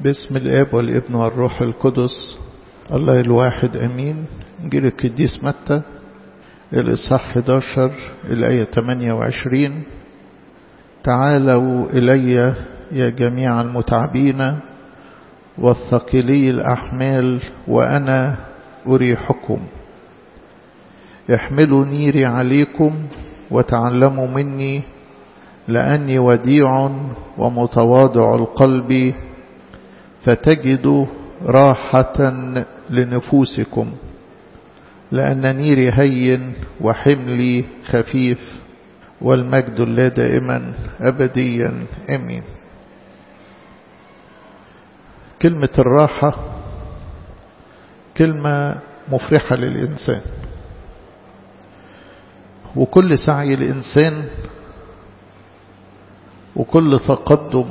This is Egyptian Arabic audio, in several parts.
باسم الاب والابن والروح القدس الله الواحد امين انجيل القديس متى الاصحاح 11 الايه 28 تعالوا الي يا جميع المتعبين والثقلي الاحمال وانا اريحكم احملوا نيري عليكم وتعلموا مني لاني وديع ومتواضع القلب فتجدوا راحة لنفوسكم لأن نيري هين وحملي خفيف والمجد لا دائما أبديا أمين كلمة الراحة كلمة مفرحة للإنسان وكل سعي الإنسان وكل تقدم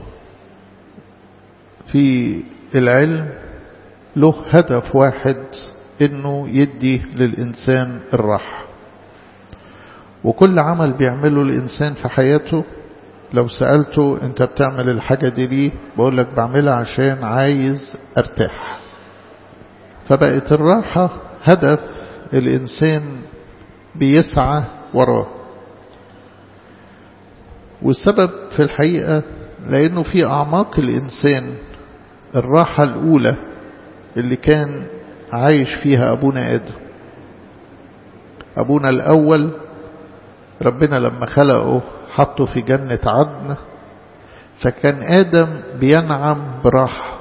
في العلم له هدف واحد انه يدي للانسان الراحة وكل عمل بيعمله الانسان في حياته لو سألته انت بتعمل الحاجة دي ليه بقول لك بعملها عشان عايز ارتاح فبقت الراحة هدف الانسان بيسعى وراه والسبب في الحقيقة لأنه في أعماق الإنسان الراحة الأولى اللي كان عايش فيها أبونا آدم أبونا الأول ربنا لما خلقه حطه في جنة عدن فكان آدم بينعم براحة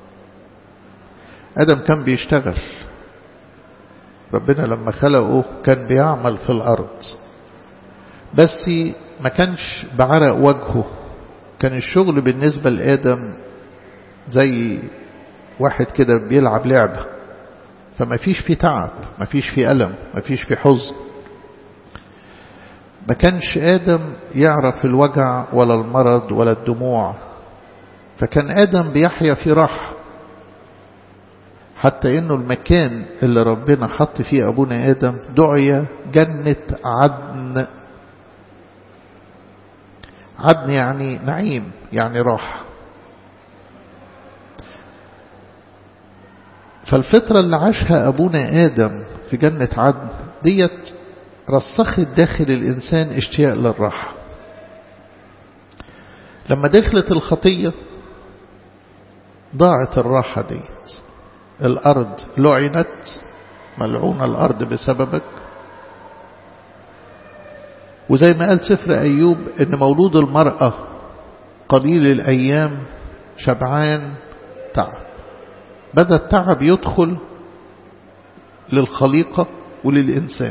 آدم كان بيشتغل ربنا لما خلقه كان بيعمل في الأرض بس ما كانش بعرق وجهه كان الشغل بالنسبة لآدم زي واحد كده بيلعب لعبة فما فيش فيه تعب ما فيش فيه ألم ما فيش فيه حزن ما كانش آدم يعرف الوجع ولا المرض ولا الدموع فكان آدم بيحيا في راحة حتى انه المكان اللي ربنا حط فيه ابونا ادم دعي جنة عدن عدن يعني نعيم يعني راحة فالفترة اللي عاشها أبونا آدم في جنة عدن ديت رسخت داخل الإنسان اشتياق للراحة لما دخلت الخطية ضاعت الراحة ديت الأرض لعنت ملعونة الأرض بسببك وزي ما قال سفر أيوب إن مولود المرأة قليل الأيام شبعان تعب بدأ التعب يدخل للخليقة وللإنسان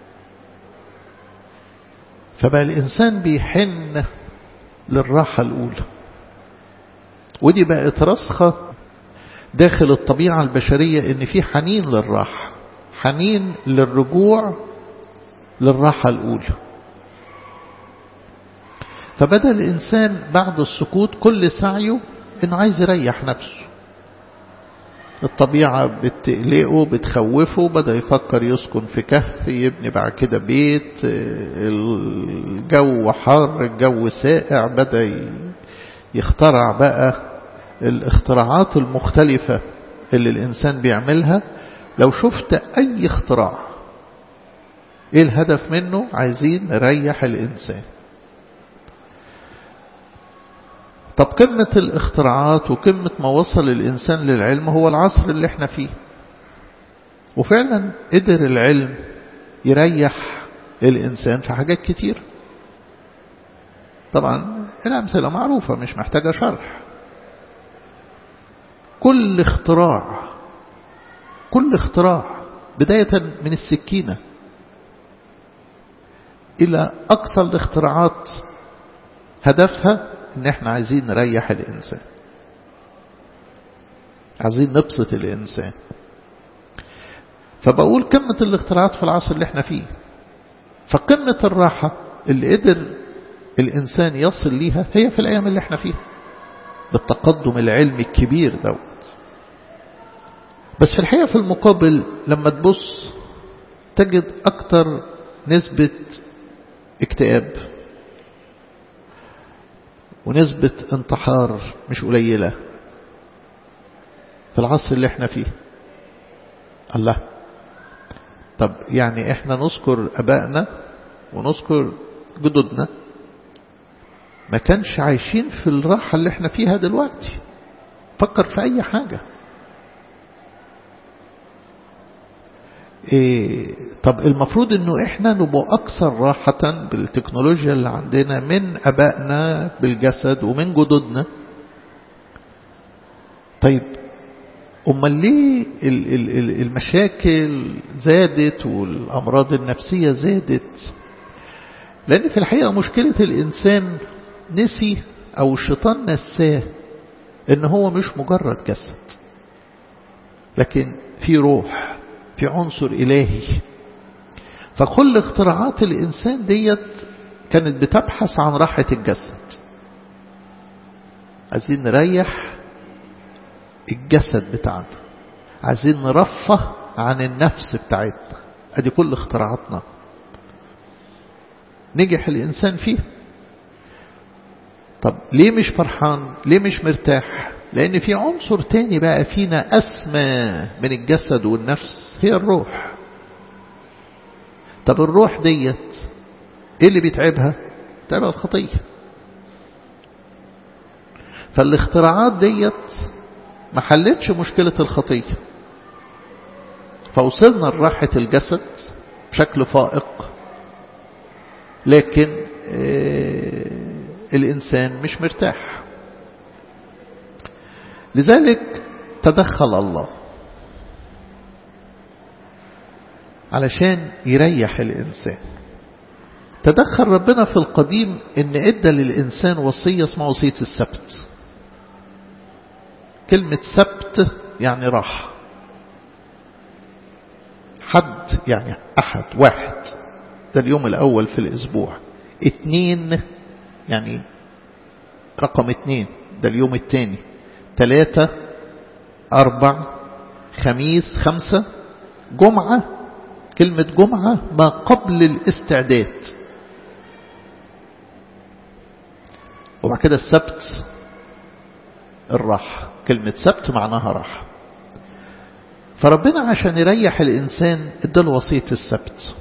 فبقى الإنسان بيحن للراحة الأولى ودي بقت رسخة داخل الطبيعة البشرية إن في حنين للراحة حنين للرجوع للراحة الأولى فبدأ الإنسان بعد السقوط كل سعيه إنه عايز يريح نفسه الطبيعة بتقلقه بتخوفه بدأ يفكر يسكن في كهف يبني بعد كده بيت الجو حار الجو ساقع بدأ يخترع بقى الاختراعات المختلفة اللي الإنسان بيعملها لو شفت أي اختراع ايه الهدف منه عايزين نريح الإنسان طب قمة الاختراعات وقمة ما وصل الإنسان للعلم هو العصر اللي احنا فيه وفعلا قدر العلم يريح الإنسان في حاجات كتير طبعا الأمثلة معروفة مش محتاجة شرح كل اختراع كل اختراع بداية من السكينة إلى أقصى الاختراعات هدفها ان احنا عايزين نريح الانسان عايزين نبسط الانسان فبقول قمة الاختراعات في العصر اللي احنا فيه فقمة الراحة اللي قدر الانسان يصل ليها هي في الايام اللي احنا فيها بالتقدم العلمي الكبير دوت بس في الحقيقة في المقابل لما تبص تجد اكتر نسبة اكتئاب ونسبة انتحار مش قليلة في العصر اللي احنا فيه الله طب يعني احنا نذكر ابائنا ونذكر جدودنا ما كانش عايشين في الراحة اللي احنا فيها دلوقتي فكر في اي حاجة إيه طب المفروض انه احنا نبقى اكثر راحة بالتكنولوجيا اللي عندنا من ابائنا بالجسد ومن جدودنا طيب امال ليه المشاكل زادت والامراض النفسية زادت لان في الحقيقة مشكلة الانسان نسي او الشيطان نساه ان هو مش مجرد جسد لكن في روح في عنصر إلهي فكل اختراعات الإنسان ديت كانت بتبحث عن راحة الجسد عايزين نريح الجسد بتاعنا عايزين نرفه عن النفس بتاعتنا ادي كل اختراعاتنا نجح الإنسان فيه طب ليه مش فرحان ليه مش مرتاح لأن في عنصر تاني بقى فينا أسمى من الجسد والنفس هي الروح طب الروح ديت ايه اللي بيتعبها بيتعبها الخطية فالاختراعات ديت ما حلتش مشكلة الخطية فوصلنا لراحة الجسد بشكل فائق لكن الإنسان مش مرتاح لذلك تدخل الله علشان يريح الإنسان تدخل ربنا في القديم ان ادى للإنسان وصية اسمها وصية السبت كلمة سبت يعني راحة حد يعني أحد واحد ده اليوم الأول في الأسبوع اتنين يعني رقم اتنين ده اليوم التاني ثلاثة أربع خميس خمسة جمعة كلمة جمعة ما قبل الاستعداد وبعد كده السبت الراحة كلمة سبت معناها راحة فربنا عشان يريح الإنسان اداله وصية السبت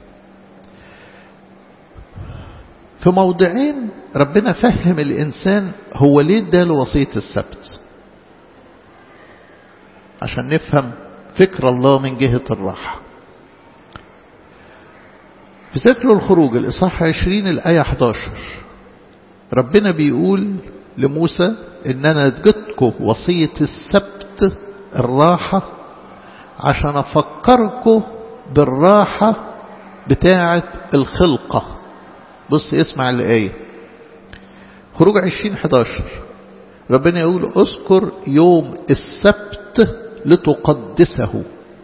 في موضعين ربنا فهم الإنسان هو ليه اداله وصية السبت عشان نفهم فكر الله من جهة الراحة في سفر الخروج الإصحاح 20 الآية 11 ربنا بيقول لموسى إن أنا اديتكم وصية السبت الراحة عشان أفكركم بالراحة بتاعة الخلقة بص اسمع الآية خروج 20 11 ربنا يقول اذكر يوم السبت لتقدسه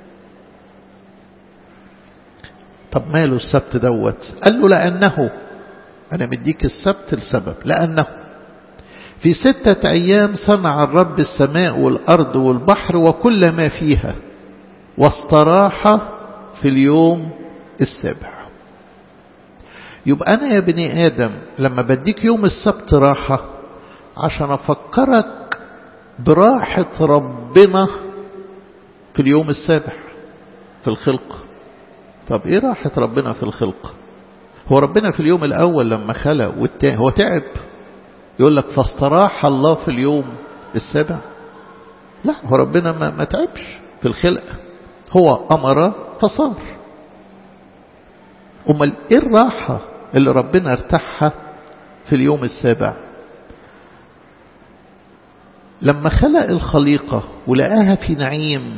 طب ماله السبت دوت قال له لأنه أنا مديك السبت لسبب لأنه في ستة أيام صنع الرب السماء والأرض والبحر وكل ما فيها واستراح في اليوم السابع يبقى أنا يا بني آدم لما بديك يوم السبت راحة عشان أفكرك براحة ربنا في اليوم السابع في الخلق طب إيه راحة ربنا في الخلق هو ربنا في اليوم الأول لما خلق والتاني هو تعب يقول لك فاستراح الله في اليوم السابع لا هو ربنا ما, ما تعبش في الخلق هو أمر فصار أمال إيه الراحة اللي ربنا ارتاحها في اليوم السابع لما خلق الخليقة ولقاها في نعيم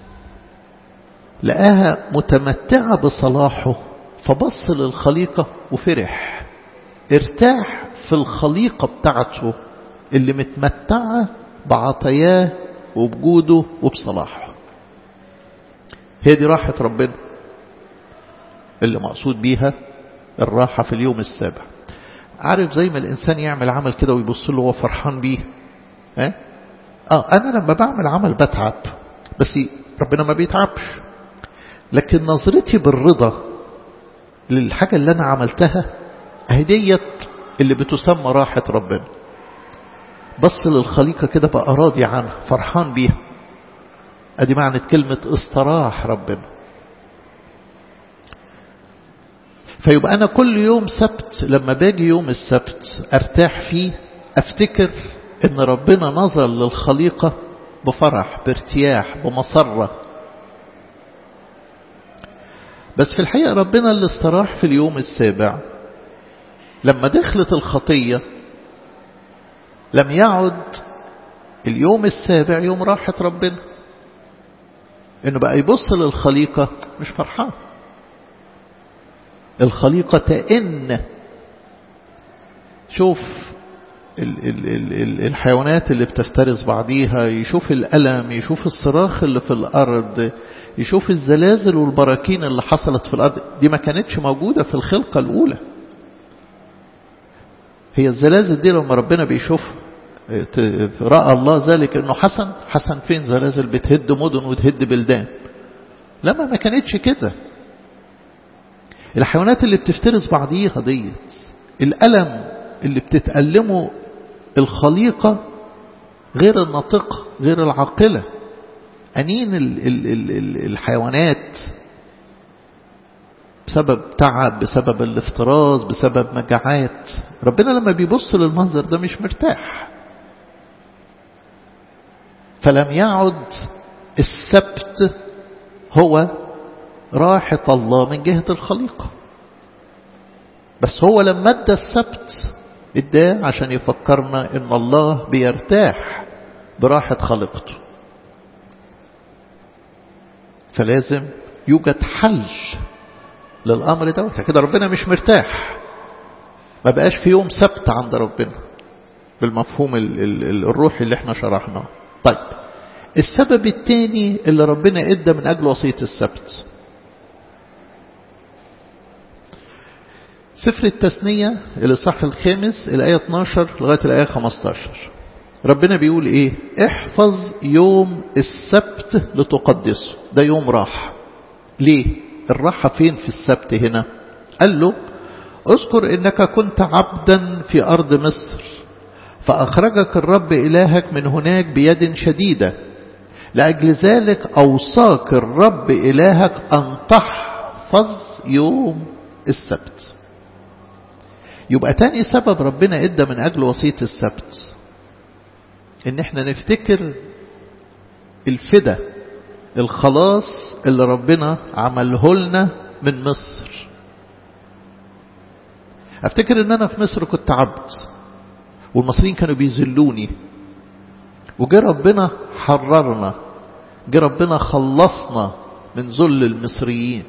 لقاها متمتعة بصلاحه فبص للخليقة وفرح ارتاح في الخليقة بتاعته اللي متمتعة بعطياه وبجوده وبصلاحه هي دي راحة ربنا اللي مقصود بيها الراحة في اليوم السابع عارف زي ما الإنسان يعمل عمل كده ويبص له وهو فرحان بيه اه؟ اه أنا لما بعمل عمل بتعب بس ربنا ما بيتعبش لكن نظرتي بالرضا للحاجة اللي أنا عملتها هدية اللي بتسمى راحة ربنا بص للخليقة كده بقى راضي عنها فرحان بيها ادي معنى كلمة استراح ربنا فيبقى أنا كل يوم سبت لما باجي يوم السبت أرتاح فيه أفتكر إن ربنا نظر للخليقة بفرح بارتياح بمسرة بس في الحقيقة ربنا اللي استراح في اليوم السابع لما دخلت الخطية لم يعد اليوم السابع يوم راحة ربنا انه بقى يبص للخليقة مش فرحان الخليقة تئن شوف ال ال ال ال الحيوانات اللي بتفترس بعضيها يشوف الألم يشوف الصراخ اللي في الأرض يشوف الزلازل والبراكين اللي حصلت في الأرض دي ما كانتش موجودة في الخلقة الأولى هي الزلازل دي لما ربنا بيشوف رأى الله ذلك انه حسن حسن فين زلازل بتهد مدن وتهد بلدان لما ما كانتش كده الحيوانات اللي بتفترس بعضيها ديت الألم اللي بتتألمه الخليقة غير الناطقة غير العاقلة أنين ال ال ال الحيوانات بسبب تعب بسبب الافتراس بسبب مجاعات ربنا لما بيبص للمنظر ده مش مرتاح فلم يعد السبت هو راحة الله من جهة الخليقة بس هو لما ادى السبت اداه عشان يفكرنا ان الله بيرتاح براحة خليقته فلازم يوجد حل للأمر دوت كده ربنا مش مرتاح ما بقاش في يوم سبت عند ربنا بالمفهوم ال ال الروحي اللي احنا شرحناه طيب السبب الثاني اللي ربنا ادى من أجل وصية السبت سفر التثنية الإصحاح الخامس الآية 12 لغاية الآية 15 ربنا بيقول إيه احفظ يوم السبت لتقدسه ده يوم راحة ليه الراحة فين في السبت هنا قال له اذكر انك كنت عبدا في أرض مصر فأخرجك الرب إلهك من هناك بيد شديدة لأجل ذلك أوصاك الرب إلهك أن تحفظ يوم السبت يبقى تاني سبب ربنا ادى من أجل وصية السبت ان احنا نفتكر الفدا الخلاص اللي ربنا عمله لنا من مصر افتكر ان انا في مصر كنت عبد والمصريين كانوا بيذلوني وجه ربنا حررنا جه ربنا خلصنا من ذل المصريين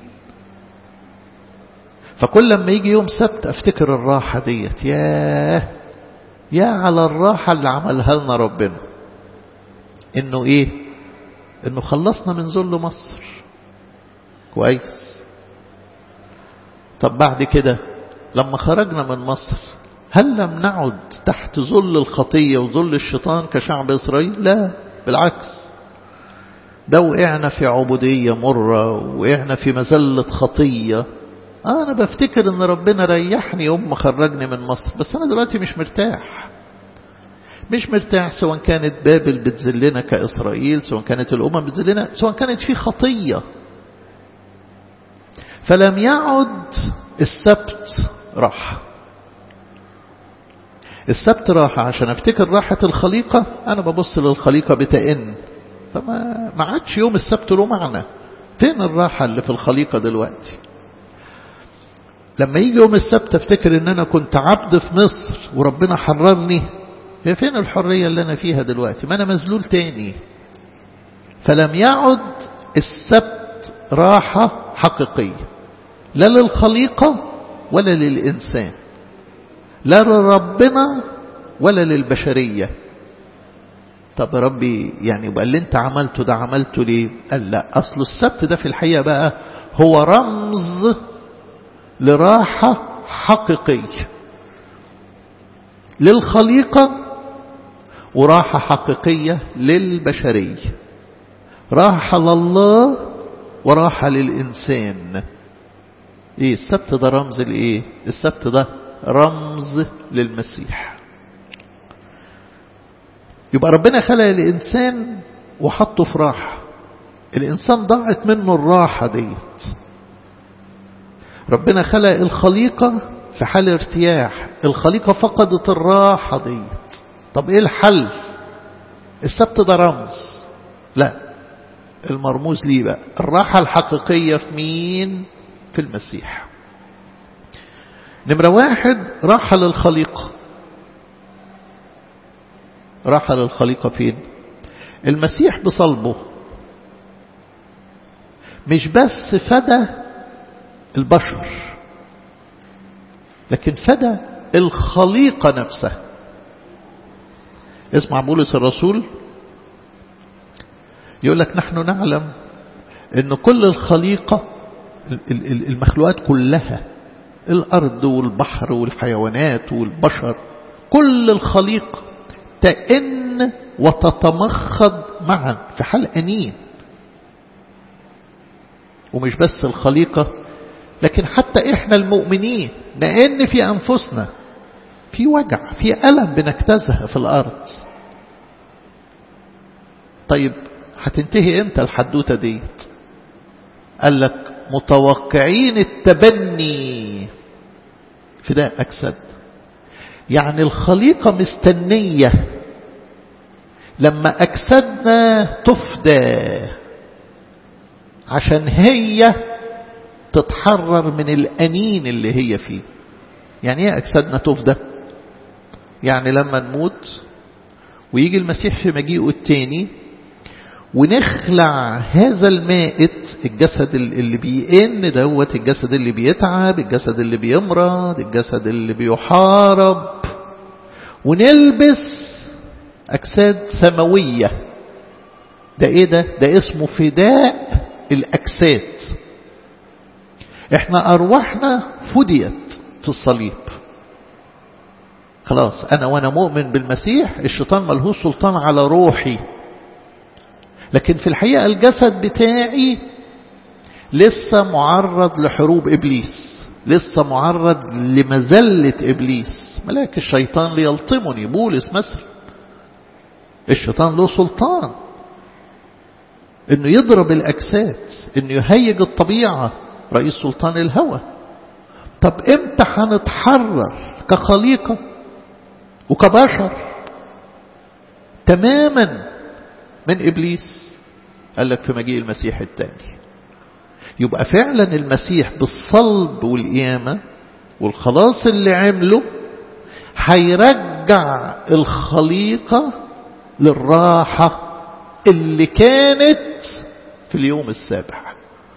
فكل لما يجي يوم سبت افتكر الراحة ديت ياه يا على الراحة اللي عملها لنا ربنا انه ايه انه خلصنا من ذل مصر كويس طب بعد كده لما خرجنا من مصر هل لم نعد تحت ذل الخطية وذل الشيطان كشعب إسرائيل لا بالعكس ده وقعنا في عبودية مرة وقعنا في مزلة خطية آه أنا بفتكر أن ربنا ريحني يوم ما خرجني من مصر بس أنا دلوقتي مش مرتاح مش مرتاح سواء كانت بابل بتذلنا كإسرائيل سواء كانت الأمم بتذلنا سواء كانت في خطية فلم يعد السبت راحة السبت راحة عشان افتكر راحة الخليقة أنا ببص للخليقة بتئن فما ما عادش يوم السبت له معنى فين الراحة اللي في الخليقة دلوقتي لما يجي يوم السبت افتكر ان انا كنت عبد في مصر وربنا حررني هي فين الحرية اللي انا فيها دلوقتي ما انا مذلول تاني فلم يعد السبت راحة حقيقية لا للخليقة ولا للإنسان لا لربنا ولا للبشرية طب ربي يعني يبقى اللي انت عملته ده عملته ليه قال لا أصل السبت ده في الحقيقة بقى هو رمز لراحة حقيقية للخليقة وراحة حقيقية للبشرية راحة لله وراحة للإنسان ايه السبت ده رمز لايه السبت ده رمز للمسيح يبقى ربنا خلق الإنسان وحطه في راحة الإنسان ضاعت منه الراحة ديت ربنا خلق الخليقة في حال ارتياح الخليقة فقدت الراحة ديت طب ايه الحل السبت ده رمز لا المرموز ليه بقى الراحة الحقيقية في مين في المسيح نمرة واحد راحة للخليقة راحة للخليقة فين المسيح بصلبه مش بس فدى البشر لكن فدى الخليقة نفسها اسمع بولس الرسول يقول لك نحن نعلم ان كل الخليقة المخلوقات كلها الأرض والبحر والحيوانات والبشر كل الخليقة تئن وتتمخض معا في حال أنين ومش بس الخليقة لكن حتى إحنا المؤمنين نئن في أنفسنا في وجع في ألم بنجتازها في الأرض طيب هتنتهي امتى الحدوتة ديت قال لك متوقعين التبني فداء أجساد يعني الخليقة مستنية لما أجسادنا تفدى عشان هي تتحرر من الأنين اللي هي فيه يعني ايه أجسادنا تفدى يعني لما نموت ويجي المسيح في مجيئه التاني ونخلع هذا المائت الجسد اللي بيئن دوت الجسد اللي بيتعب الجسد اللي بيمرض الجسد اللي بيحارب ونلبس أجساد سماوية ده ايه ده ده اسمه فداء الأجساد احنا أرواحنا فديت في الصليب خلاص أنا وأنا مؤمن بالمسيح الشيطان ملهوش سلطان على روحي لكن في الحقيقة الجسد بتاعي لسه معرض لحروب إبليس لسه معرض لمزلة إبليس ملاك الشيطان ليلطمني بولس مثلا الشيطان له سلطان انه يضرب الأجساد انه يهيج الطبيعة رئيس سلطان الهوى طب امتى هنتحرر كخليقة وكبشر تماما من إبليس قال لك في مجيء المسيح الثاني يبقى فعلا المسيح بالصلب والقيامة والخلاص اللي عمله هيرجع الخليقة للراحة اللي كانت في اليوم السابع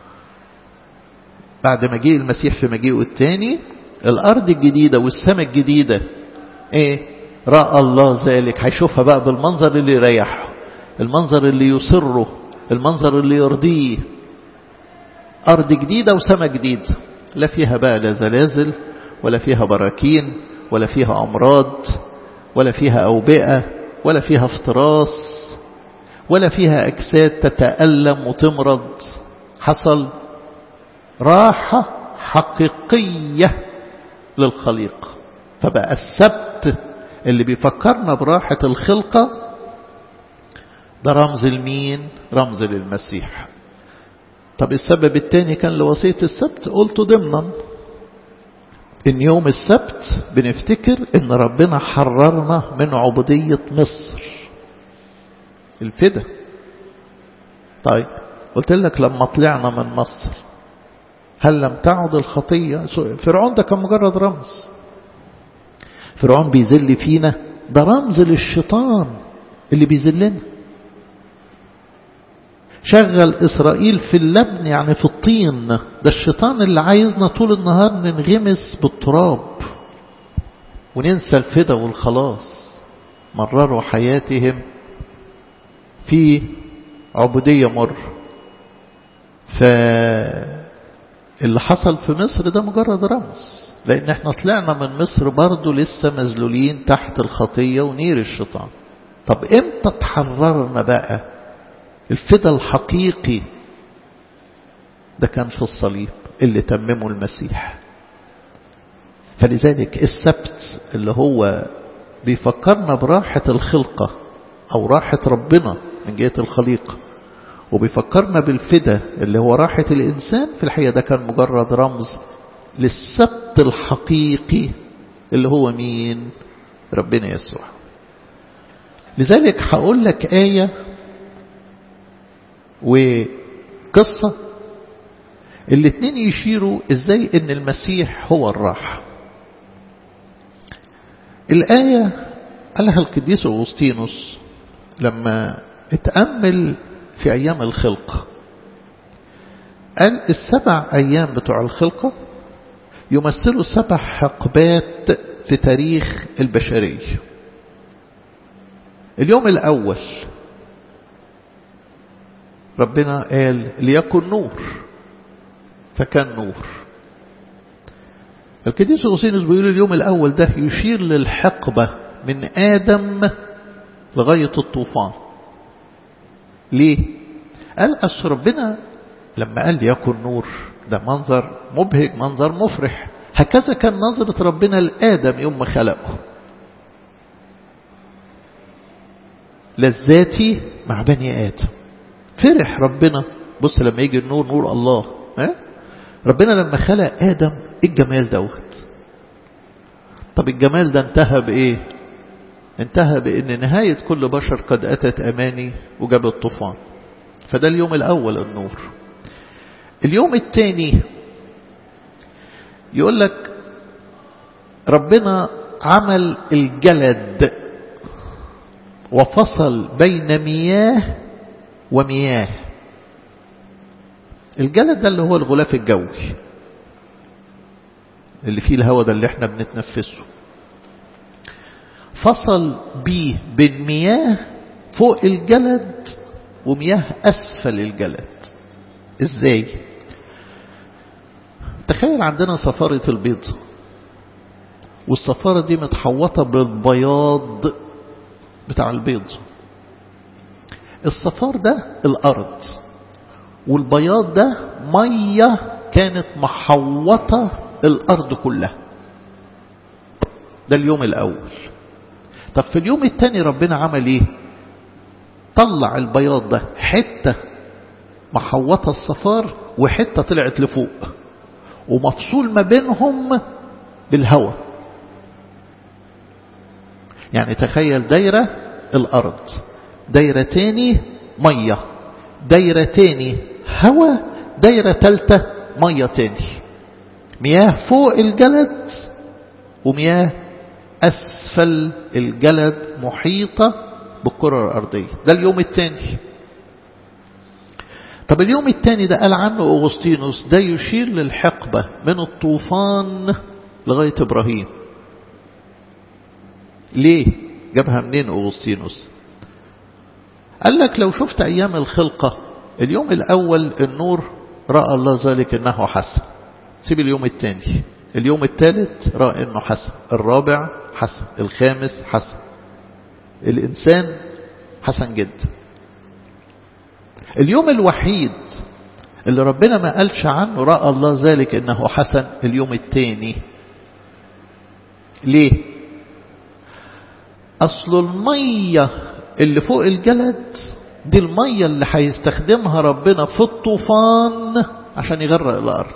بعد مجيء المسيح في مجيئه الثاني الأرض الجديدة والسماء الجديدة ايه رأى الله ذلك هيشوفها بقى بالمنظر اللي يريحه المنظر اللي يسره المنظر اللي يرضيه أرض جديدة وسماء جديدة لا فيها بقى لا زلازل ولا فيها براكين ولا فيها أمراض ولا فيها أوبئة ولا فيها افتراس ولا فيها أجساد تتألم وتمرض حصل راحة حقيقية للخليقة فبقى السبت اللي بيفكرنا براحة الخلقة ده رمز المين رمز للمسيح طب السبب الثاني كان لوصية السبت قلته ضمنا ان يوم السبت بنفتكر ان ربنا حررنا من عبودية مصر الفدا طيب قلت لك لما طلعنا من مصر هل لم تعد الخطية فرعون ده كان مجرد رمز فرعون بيذل فينا ده رمز للشيطان اللي بيذلنا شغل إسرائيل في اللبن يعني في الطين ده الشيطان اللي عايزنا طول النهار ننغمس بالتراب وننسى الفدا والخلاص مرروا حياتهم في عبودية مر فاللي حصل في مصر ده مجرد رمز لأن احنا طلعنا من مصر برضه لسه مذلولين تحت الخطية ونير الشيطان طب امتى تحررنا بقى الفدا الحقيقي ده كان في الصليب اللي تممه المسيح فلذلك السبت اللي هو بيفكرنا براحة الخلقة أو راحة ربنا من جهة الخليقة وبيفكرنا بالفدا اللي هو راحة الإنسان في الحقيقة ده كان مجرد رمز للسبت الحقيقي اللي هو مين ربنا يسوع لذلك هقول لك آية وقصة الاتنين يشيروا ازاي ان المسيح هو الراحة الآية قالها القديس أغسطينوس لما اتأمل في أيام الخلقة قال السبع أيام بتوع الخلقة يمثلوا سبع حقبات في تاريخ البشرية اليوم الأول ربنا قال ليكن نور فكان نور القديس أغسطينوس بيقول اليوم الأول ده يشير للحقبة من آدم لغاية الطوفان ليه؟ قال أصل ربنا لما قال ليكن نور ده منظر مبهج منظر مفرح هكذا كان نظرة ربنا لآدم يوم ما خلقه لذاتي مع بني آدم فرح ربنا بص لما يجي النور نور الله ها؟ ربنا لما خلق آدم ايه الجمال دوت طب الجمال ده انتهى بإيه انتهى بأن نهاية كل بشر قد أتت أماني وجاب الطوفان فده اليوم الأول النور اليوم الثاني يقول لك ربنا عمل الجلد وفصل بين مياه ومياه الجلد ده اللي هو الغلاف الجوي اللي فيه الهواء ده اللي احنا بنتنفسه فصل بيه بين مياه فوق الجلد ومياه أسفل الجلد ازاي تخيل عندنا صفارة البيض والصفارة دي متحوطة بالبياض بتاع البيض الصفار ده الأرض والبياض ده مية كانت محوطة الأرض كلها ده اليوم الأول طب في اليوم الثاني ربنا عمل ايه طلع البياض ده حتة محوطة الصفار وحتة طلعت لفوق ومفصول ما بينهم بالهواء يعني تخيل دايرة الأرض دايرة تاني مية دايرة تاني هواء دايرة تالتة مية تاني مياه فوق الجلد ومياه أسفل الجلد محيطة بالكرة الأرضية ده اليوم الثاني طب اليوم الثاني ده قال عنه أغسطينوس ده يشير للحقبة من الطوفان لغاية إبراهيم ليه جابها منين أغسطينوس قال لك لو شفت أيام الخلقة اليوم الأول النور رأى الله ذلك أنه حسن سيب اليوم الثاني اليوم الثالث رأى أنه حسن الرابع حسن الخامس حسن الإنسان حسن جدا اليوم الوحيد اللي ربنا ما قالش عنه رأى الله ذلك أنه حسن اليوم الثاني ليه أصل المية اللي فوق الجلد دي المية اللي هيستخدمها ربنا في الطوفان عشان يغرق الأرض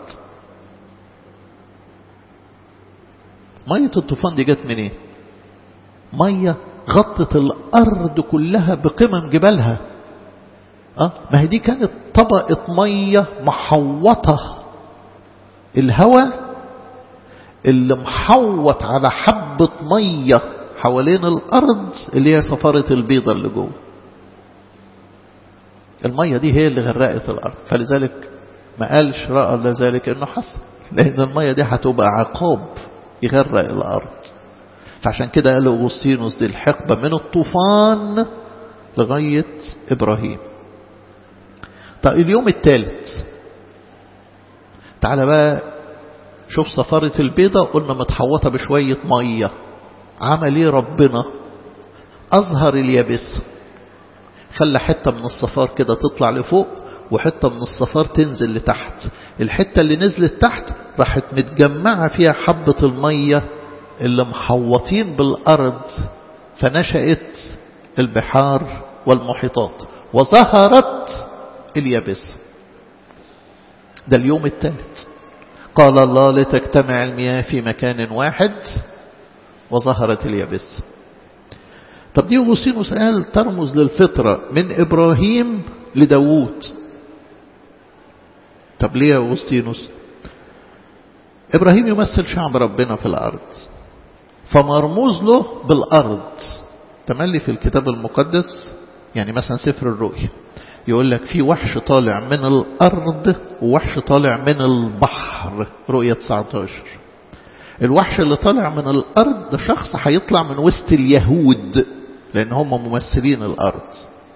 مية الطوفان دي جت منين مية غطت الأرض كلها بقمم جبالها أه؟ ما هي دي كانت طبقة مية محوطة الهواء اللي محوط على حبة مية حوالين الأرض اللي هي صفارة البيضة اللي جوه المية دي هي اللي غرقت الأرض فلذلك ما قالش رأى الله ذلك إنه حسن لأن المية دي هتبقى عقاب يغرق الأرض فعشان كده قال أغسطينوس دي الحقبة من الطوفان لغاية إبراهيم طيب اليوم الثالث تعالى بقى شوف صفارة البيضة قلنا متحوطة بشوية مية عمل ايه ربنا أظهر اليابس خلى حتة من الصفار كده تطلع لفوق وحتة من الصفار تنزل لتحت الحتة اللي نزلت تحت راحت متجمعة فيها حبة المية اللي محوطين بالأرض فنشأت البحار والمحيطات وظهرت اليابسة ده اليوم الثالث قال الله لتجتمع المياه في مكان واحد وظهرت اليابسة طب دي أغسطينوس قال ترمز للفطرة من إبراهيم لداوود طب ليه يا أغسطينوس إبراهيم يمثل شعب ربنا في الأرض فمرموز له بالأرض تملي في الكتاب المقدس يعني مثلا سفر الرؤيا يقول لك في وحش طالع من الأرض ووحش طالع من البحر رؤية 19 الوحش اللي طالع من الأرض ده شخص هيطلع من وسط اليهود لأن هم ممثلين الأرض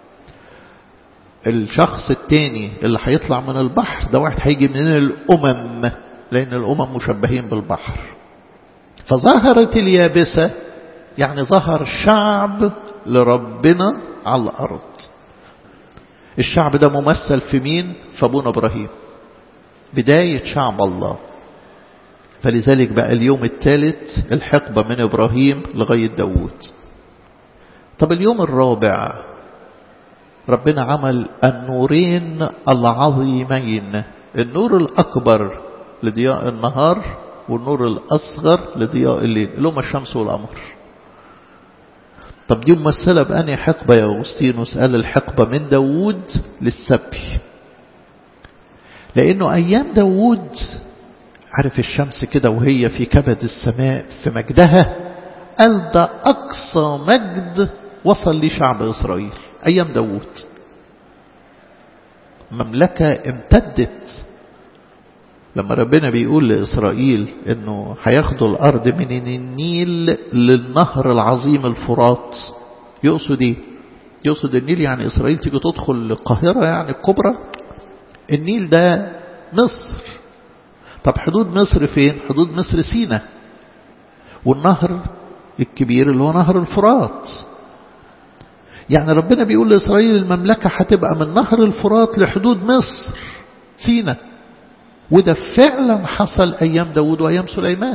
الشخص التاني اللي هيطلع من البحر ده واحد هيجي من الأمم لأن الأمم مشبهين بالبحر فظهرت اليابسة يعني ظهر شعب لربنا على الأرض الشعب ده ممثل في مين في أبونا إبراهيم بداية شعب الله فلذلك بقى اليوم الثالث الحقبة من إبراهيم لغاية داوود طب اليوم الرابع ربنا عمل النورين العظيمين النور الأكبر لضياء النهار والنور الأصغر لضياء الليل اللي هم الشمس والقمر طب دي ممثلة بأني حقبة يا أغسطينوس قال الحقبة من داوود للسبي لأنه أيام داوود عارف الشمس كده وهي في كبد السماء في مجدها قال ده أقصى مجد وصل لشعب إسرائيل أيام داوود مملكة امتدت لما ربنا بيقول لإسرائيل انه هياخدوا الارض من النيل للنهر العظيم الفرات يقصد ايه يقصد النيل يعني اسرائيل تيجي تدخل القاهرة يعني الكبرى النيل ده مصر طب حدود مصر فين حدود مصر سينا والنهر الكبير اللي هو نهر الفرات يعني ربنا بيقول لإسرائيل المملكة هتبقى من نهر الفرات لحدود مصر سينا وده فعلا حصل أيام داود وأيام سليمان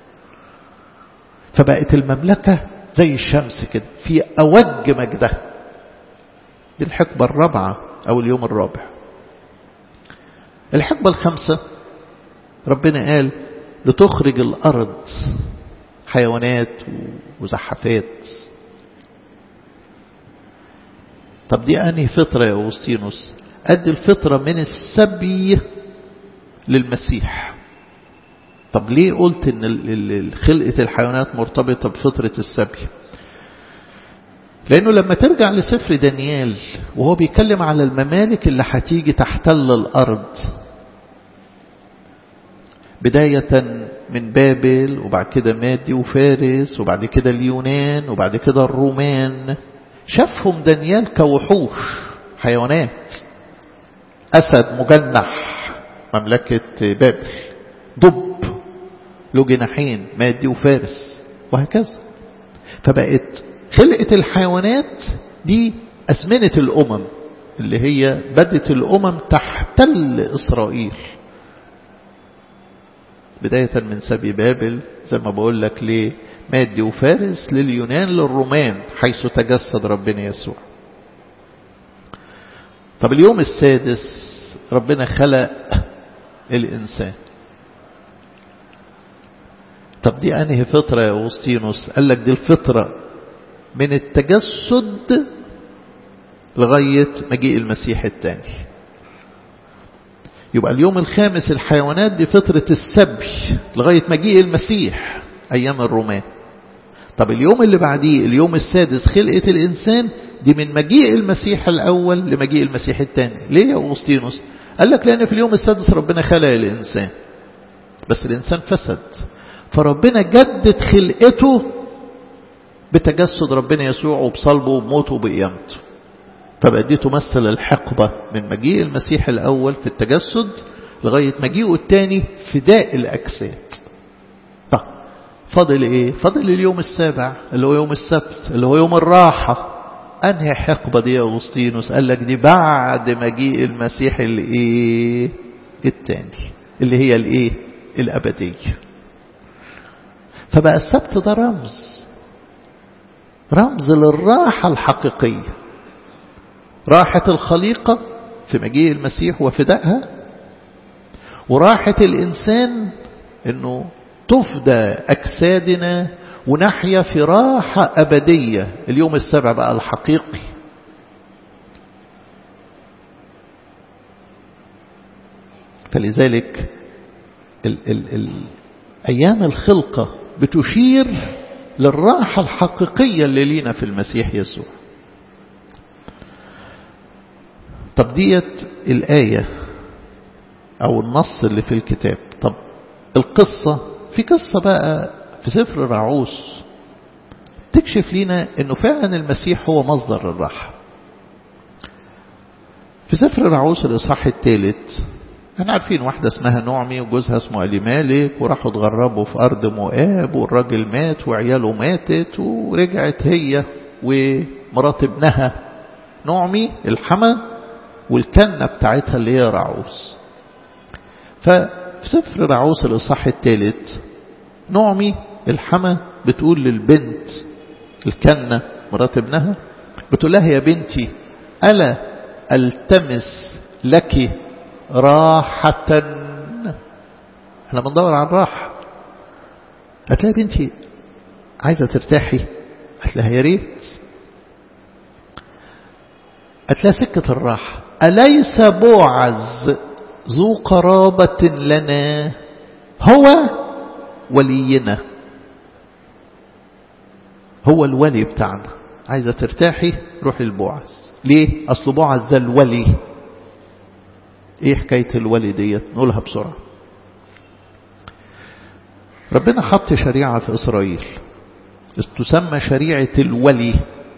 فبقت المملكة زي الشمس كده في أوج مجدها دي الحقبة الرابعة أو اليوم الرابع الحقبة الخامسة ربنا قال لتخرج الأرض حيوانات وزحفات طب دي أنهي فطرة يا أوسطينوس قد الفطرة من السبي للمسيح طب ليه قلت ان خلقة الحيوانات مرتبطة بفطرة السبي لانه لما ترجع لسفر دانيال وهو بيتكلم على الممالك اللي هتيجي تحتل الارض بداية من بابل وبعد كده مادي وفارس وبعد كده اليونان وبعد كده الرومان شافهم دانيال كوحوش حيوانات أسد مجنح مملكة بابل دب له جناحين مادي وفارس وهكذا فبقت خلقة الحيوانات دي أزمنة الأمم اللي هي بدت الأمم تحتل إسرائيل بداية من سبي بابل زي ما بقول لك ليه مادي وفارس لليونان للرومان حيث تجسد ربنا يسوع طب اليوم السادس ربنا خلق الإنسان طب دي أنهي فطرة يا أوسطينوس قال لك دي الفطرة من التجسد لغاية مجيء المسيح الثاني يبقى اليوم الخامس الحيوانات دي فطرة السبي لغاية مجيء المسيح أيام الرومان طب اليوم اللي بعديه اليوم السادس خلقة الإنسان دي من مجيء المسيح الأول لمجيء المسيح الثاني ليه يا أوسطينوس قال لك لأن في اليوم السادس ربنا خلق الإنسان بس الإنسان فسد فربنا جدد خلقته بتجسد ربنا يسوع وبصلبه وبموته وبقيامته فبقى دي تمثل الحقبة من مجيء المسيح الأول في التجسد لغاية مجيئه الثاني فداء الأجساد طب فاضل إيه؟ فاضل اليوم السابع اللي هو يوم السبت اللي هو يوم الراحة أنهي حقبة دي يا أغسطينوس قال لك دي بعد مجيء المسيح الإيه الثاني اللي هي الإيه الأبدية فبقى السبت ده رمز رمز للراحة الحقيقية راحة الخليقة في مجيء المسيح وفدائها وراحة الإنسان أنه تفدى أجسادنا ونحيا في راحة أبدية اليوم السابع بقى الحقيقي فلذلك ال ال ال أيام الخلقة بتشير للراحة الحقيقية اللي لينا في المسيح يسوع طب ديت الآية أو النص اللي في الكتاب طب القصة في قصة بقى في سفر رعوس تكشف لنا أنه فعلا المسيح هو مصدر الراحة في سفر رعوس الإصحاح الثالث احنا عارفين واحدة اسمها نعمي وجوزها اسمه ألي مالك وراحوا اتغربوا في أرض مؤاب والراجل مات وعياله ماتت ورجعت هي ومرات ابنها نعمي الحمى والكنة بتاعتها اللي هي رعوس ففي سفر رعوس الإصحاح الثالث نعمي الحمى بتقول للبنت الكنة مرات ابنها بتقول لها يا بنتي ألا ألتمس لك راحة احنا بندور على الراحة هتلاقي بنتي عايزة ترتاحي هتلاقيها يا ريت هتلاقي سكة الراحة أليس بوعز ذو قرابة لنا هو ولينا هو الولي بتاعنا عايزة ترتاحي روحي لبوعز ليه أصل بوعز ده الولي ايه حكاية الولي ديت نقولها بسرعة ربنا حط شريعة في إسرائيل تسمى شريعة الولي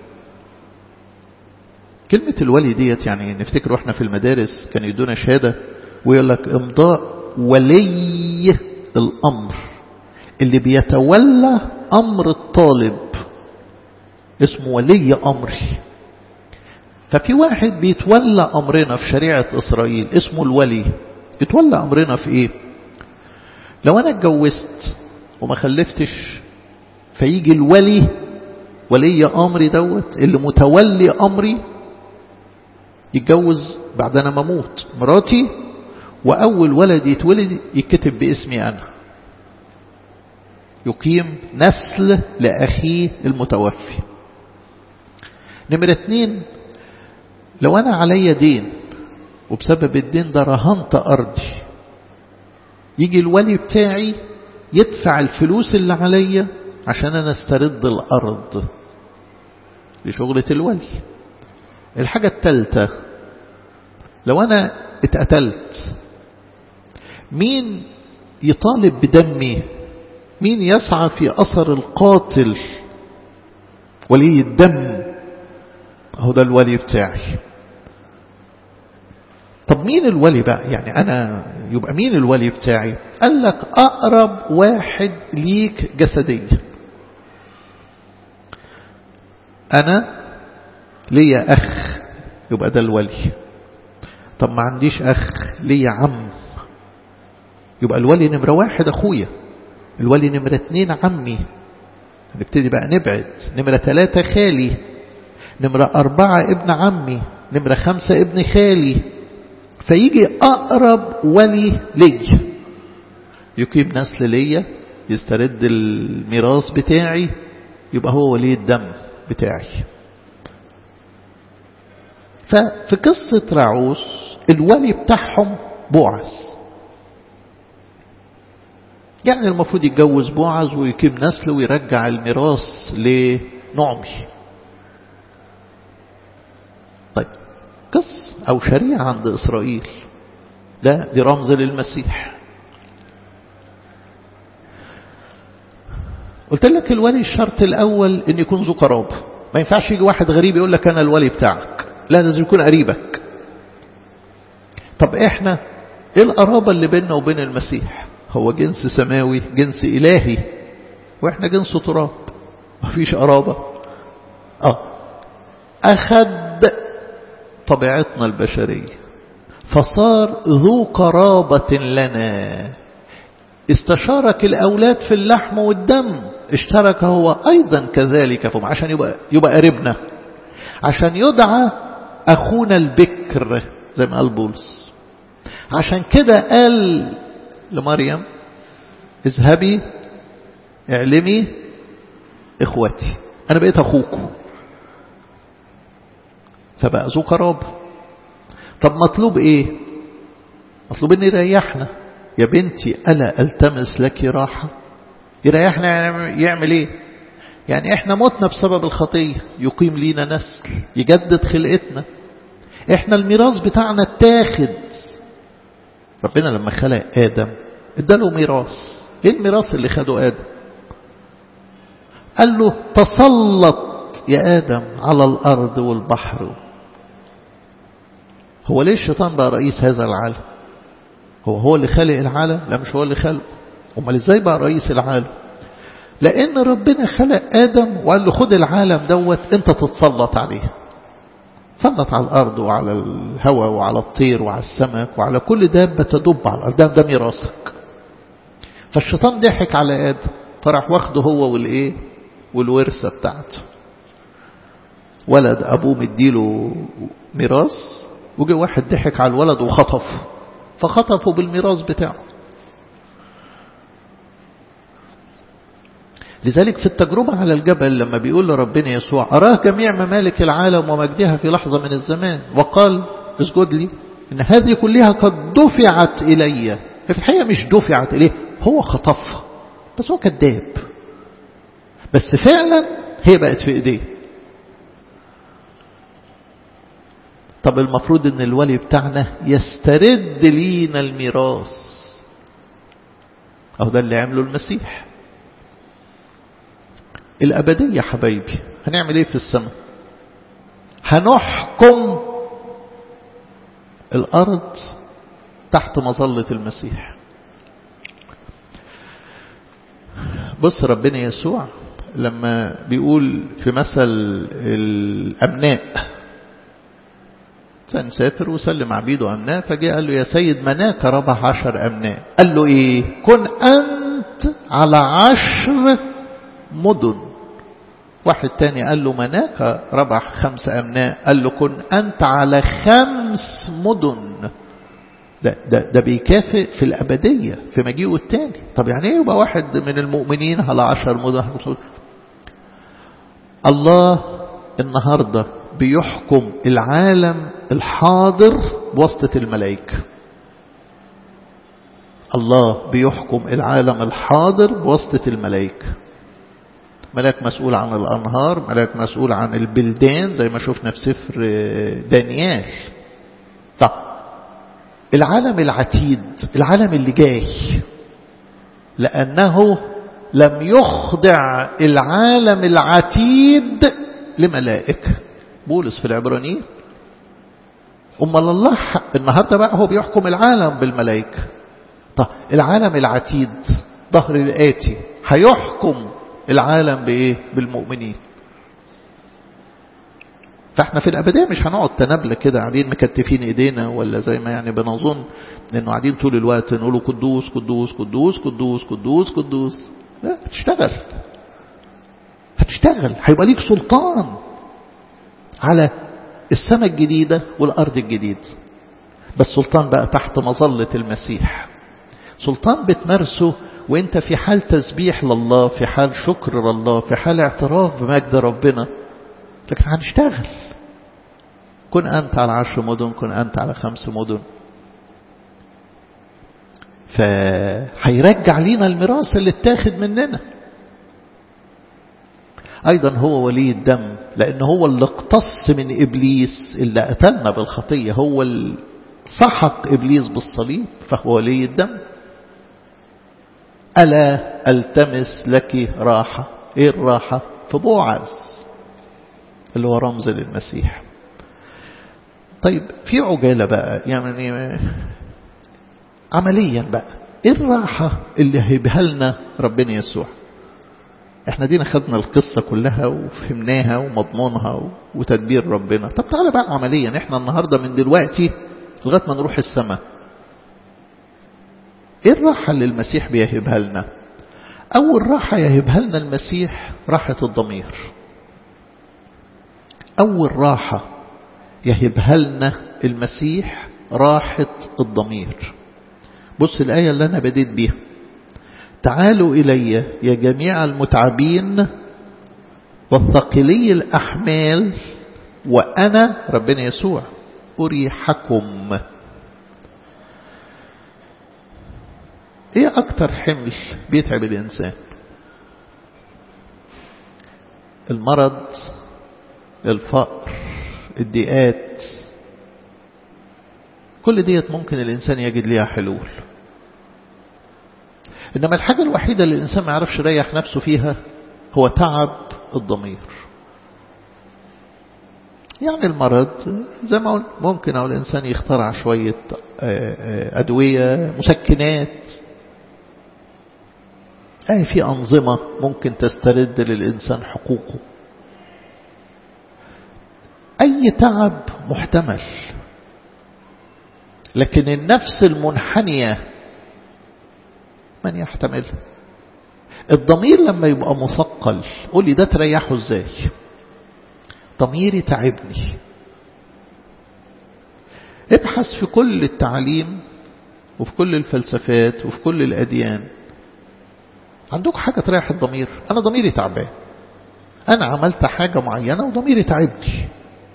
كلمة الولي ديت يعني نفتكر واحنا في المدارس كان يدونا شهادة ويقول لك امضاء ولي الأمر اللي بيتولى أمر الطالب اسمه ولي أمري ففي واحد بيتولى أمرنا في شريعة إسرائيل اسمه الولي يتولى أمرنا في إيه لو أنا اتجوزت وما خلفتش فيجي الولي ولي أمري دوت اللي متولي أمري يتجوز بعد أنا مموت مراتي وأول ولد يتولد يكتب باسمي أنا يقيم نسل لأخيه المتوفي نمرة اتنين لو أنا علي دين وبسبب الدين ده رهنت أرضي يجي الولي بتاعي يدفع الفلوس اللي عليا عشان أنا استرد الأرض لشغلة الولي الحاجة الثالثة لو أنا اتقتلت مين يطالب بدمي مين يسعى في أثر القاتل ولي الدم هو ده الولي بتاعي طب مين الولي بقى يعني أنا يبقى مين الولي بتاعي قال لك أقرب واحد ليك جسديا أنا ليا أخ يبقى ده الولي طب ما عنديش أخ ليا عم يبقى الولي نمرة واحد أخويا الولي نمرة اتنين عمي نبتدي بقى نبعد نمرة ثلاثة خالي نمرة أربعة ابن عمي نمرة خمسة ابن خالي فيجي أقرب ولي لي يقيم نسل ليا يسترد الميراث بتاعي يبقى هو ولي الدم بتاعي ففي قصة رعوس الولي بتاعهم بوعز يعني المفروض يتجوز بوعز ويقيم نسل ويرجع الميراث لنعمي طيب قص أو شريعة عند إسرائيل ده دي رمز للمسيح قلت لك الولي الشرط الأول أن يكون ذو قرابة ما ينفعش يجي واحد غريب يقول لك أنا الولي بتاعك لا لازم يكون قريبك طب إحنا إيه القرابة اللي بيننا وبين المسيح هو جنس سماوي جنس إلهي وإحنا جنس تراب مفيش قرابة آه أخذ طبيعتنا البشرية فصار ذو قرابة لنا استشارك الأولاد في اللحم والدم اشترك هو أيضا كذلك فهم عشان يبقى, يبقى قريبنا عشان يدعى أخونا البكر زي ما قال بولس عشان كده قال لمريم اذهبي اعلمي اخوتي انا بقيت اخوكم فبقى ذو قرابه طب مطلوب ايه مطلوب ان يريحنا يا بنتي الا التمس لك راحه يريحنا يعني يعمل ايه يعني احنا متنا بسبب الخطيه يقيم لينا نسل يجدد خلقتنا احنا الميراث بتاعنا اتاخد ربنا لما خلق ادم اداله ميراث ايه الميراث اللي خده ادم قال له تسلط يا ادم على الارض والبحر هو ليه الشيطان بقى رئيس هذا العالم هو هو اللي خلق العالم لا مش هو اللي خلقه امال ازاي بقى رئيس العالم لان ربنا خلق ادم وقال له خد العالم دوت انت تتسلط عليه سلط على الارض وعلى الهواء وعلى الطير وعلى السمك وعلى كل دابه تدب على الارض ده, ده ميراثك فالشيطان ضحك على ادم فراح واخده هو والايه والورثه بتاعته ولد ابوه مديله ميراث وجه واحد ضحك على الولد وخطفه فخطفه بالميراث بتاعه لذلك في التجربة على الجبل لما بيقول لربنا يسوع أراه جميع ممالك العالم ومجدها في لحظة من الزمان وقال اسجد لي إن هذه كلها قد دفعت إلي في الحقيقة مش دفعت إليه هو خطفها بس هو كذاب بس فعلا هي بقت في إيديه طب المفروض ان الولي بتاعنا يسترد لينا الميراث أو ده اللي عمله المسيح الأبدية حبايبي هنعمل ايه في السماء هنحكم الأرض تحت مظلة المسيح بص ربنا يسوع لما بيقول في مثل الأبناء كان سافر وسلم عبيده أمناء فجاء قال له يا سيد مناك ربح عشر أمناء قال له إيه كن أنت على عشر مدن واحد تاني قال له مناك ربح خمس أمناء قال له كن أنت على خمس مدن ده, ده, ده بيكافئ في الأبدية في مجيئه التاني طب يعني ايه يبقى واحد من المؤمنين على عشر مدن الله النهاردة بيحكم العالم الحاضر بواسطة الملائكة الله بيحكم العالم الحاضر بواسطة الملائكة ملاك مسؤول عن الأنهار ملاك مسؤول عن البلدان زي ما شفنا في سفر دانيال طب العالم العتيد العالم اللي جاي لأنه لم يخضع العالم العتيد لملائكة بولس في العبرانيين أمال الله النهاردة بقى هو بيحكم العالم بالملائكة طب العالم العتيد ظهر الآتي هيحكم العالم بإيه بالمؤمنين فاحنا في الأبدية مش هنقعد تنابلة كده قاعدين مكتفين ايدينا ولا زي ما يعني بنظن انه قاعدين طول الوقت نقولوا قدوس قدوس قدوس قدوس قدوس قدوس لا هتشتغل هتشتغل هيبقى ليك سلطان على السماء الجديدة والأرض الجديد بس سلطان بقى تحت مظلة المسيح سلطان بتمارسه وانت في حال تسبيح لله في حال شكر لله في حال اعتراف بمجد ربنا لكن هنشتغل كن أنت على عشر مدن كن أنت على خمس مدن فهيرجع لينا الميراث اللي اتاخد مننا أيضا هو ولي الدم لأن هو اللي اقتص من إبليس اللي قتلنا بالخطية هو اللي سحق إبليس بالصليب فهو ولي الدم ألا ألتمس لك راحة إيه الراحة في بوعز اللي هو رمز للمسيح طيب في عجالة بقى يعني عمليا بقى ايه الراحة اللي هيبها لنا ربنا يسوع احنا دينا خدنا القصة كلها وفهمناها ومضمونها وتدبير ربنا طب تعالى بقى عمليا احنا النهاردة من دلوقتي لغاية ما نروح السماء ايه الراحة اللي المسيح بيهبها لنا اول راحة يهبها لنا المسيح راحة الضمير اول راحة يهبها لنا المسيح راحة الضمير بص الآية اللي أنا بديت بيها تعالوا إلي يا جميع المتعبين والثقلي الأحمال وأنا ربنا يسوع أريحكم ايه اكتر حمل بيتعب الانسان المرض الفقر الضيقات كل ديت ممكن الانسان يجد ليها حلول انما الحاجة الوحيدة اللي الانسان ما يعرفش يريح نفسه فيها هو تعب الضمير يعني المرض زي ما قلت ممكن أو الإنسان يخترع شوية أدوية مسكنات أي في أنظمة ممكن تسترد للإنسان حقوقه أي تعب محتمل لكن النفس المنحنية من يحتملها الضمير لما يبقى مثقل قولي ده تريحه ازاي ضميري تعبني ابحث في كل التعليم وفي كل الفلسفات وفي كل الأديان عندك حاجة تريح الضمير أنا ضميري تعبان أنا عملت حاجة معينة وضميري تعبني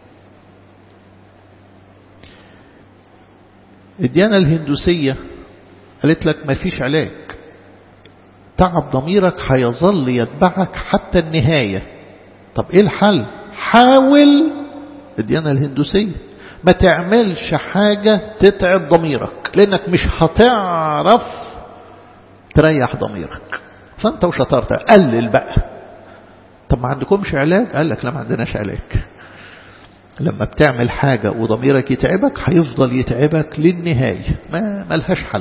الديانة الهندوسية قالت لك ما فيش علاج تعب ضميرك هيظل يتبعك حتى النهاية طب ايه الحل حاول الديانة الهندوسية ما تعملش حاجة تتعب ضميرك لانك مش هتعرف تريح ضميرك فانت وشطارتك قلل بقى طب ما عندكمش علاج قال لك لا ما عندناش علاج لما بتعمل حاجة وضميرك يتعبك هيفضل يتعبك للنهاية ما ملهاش حل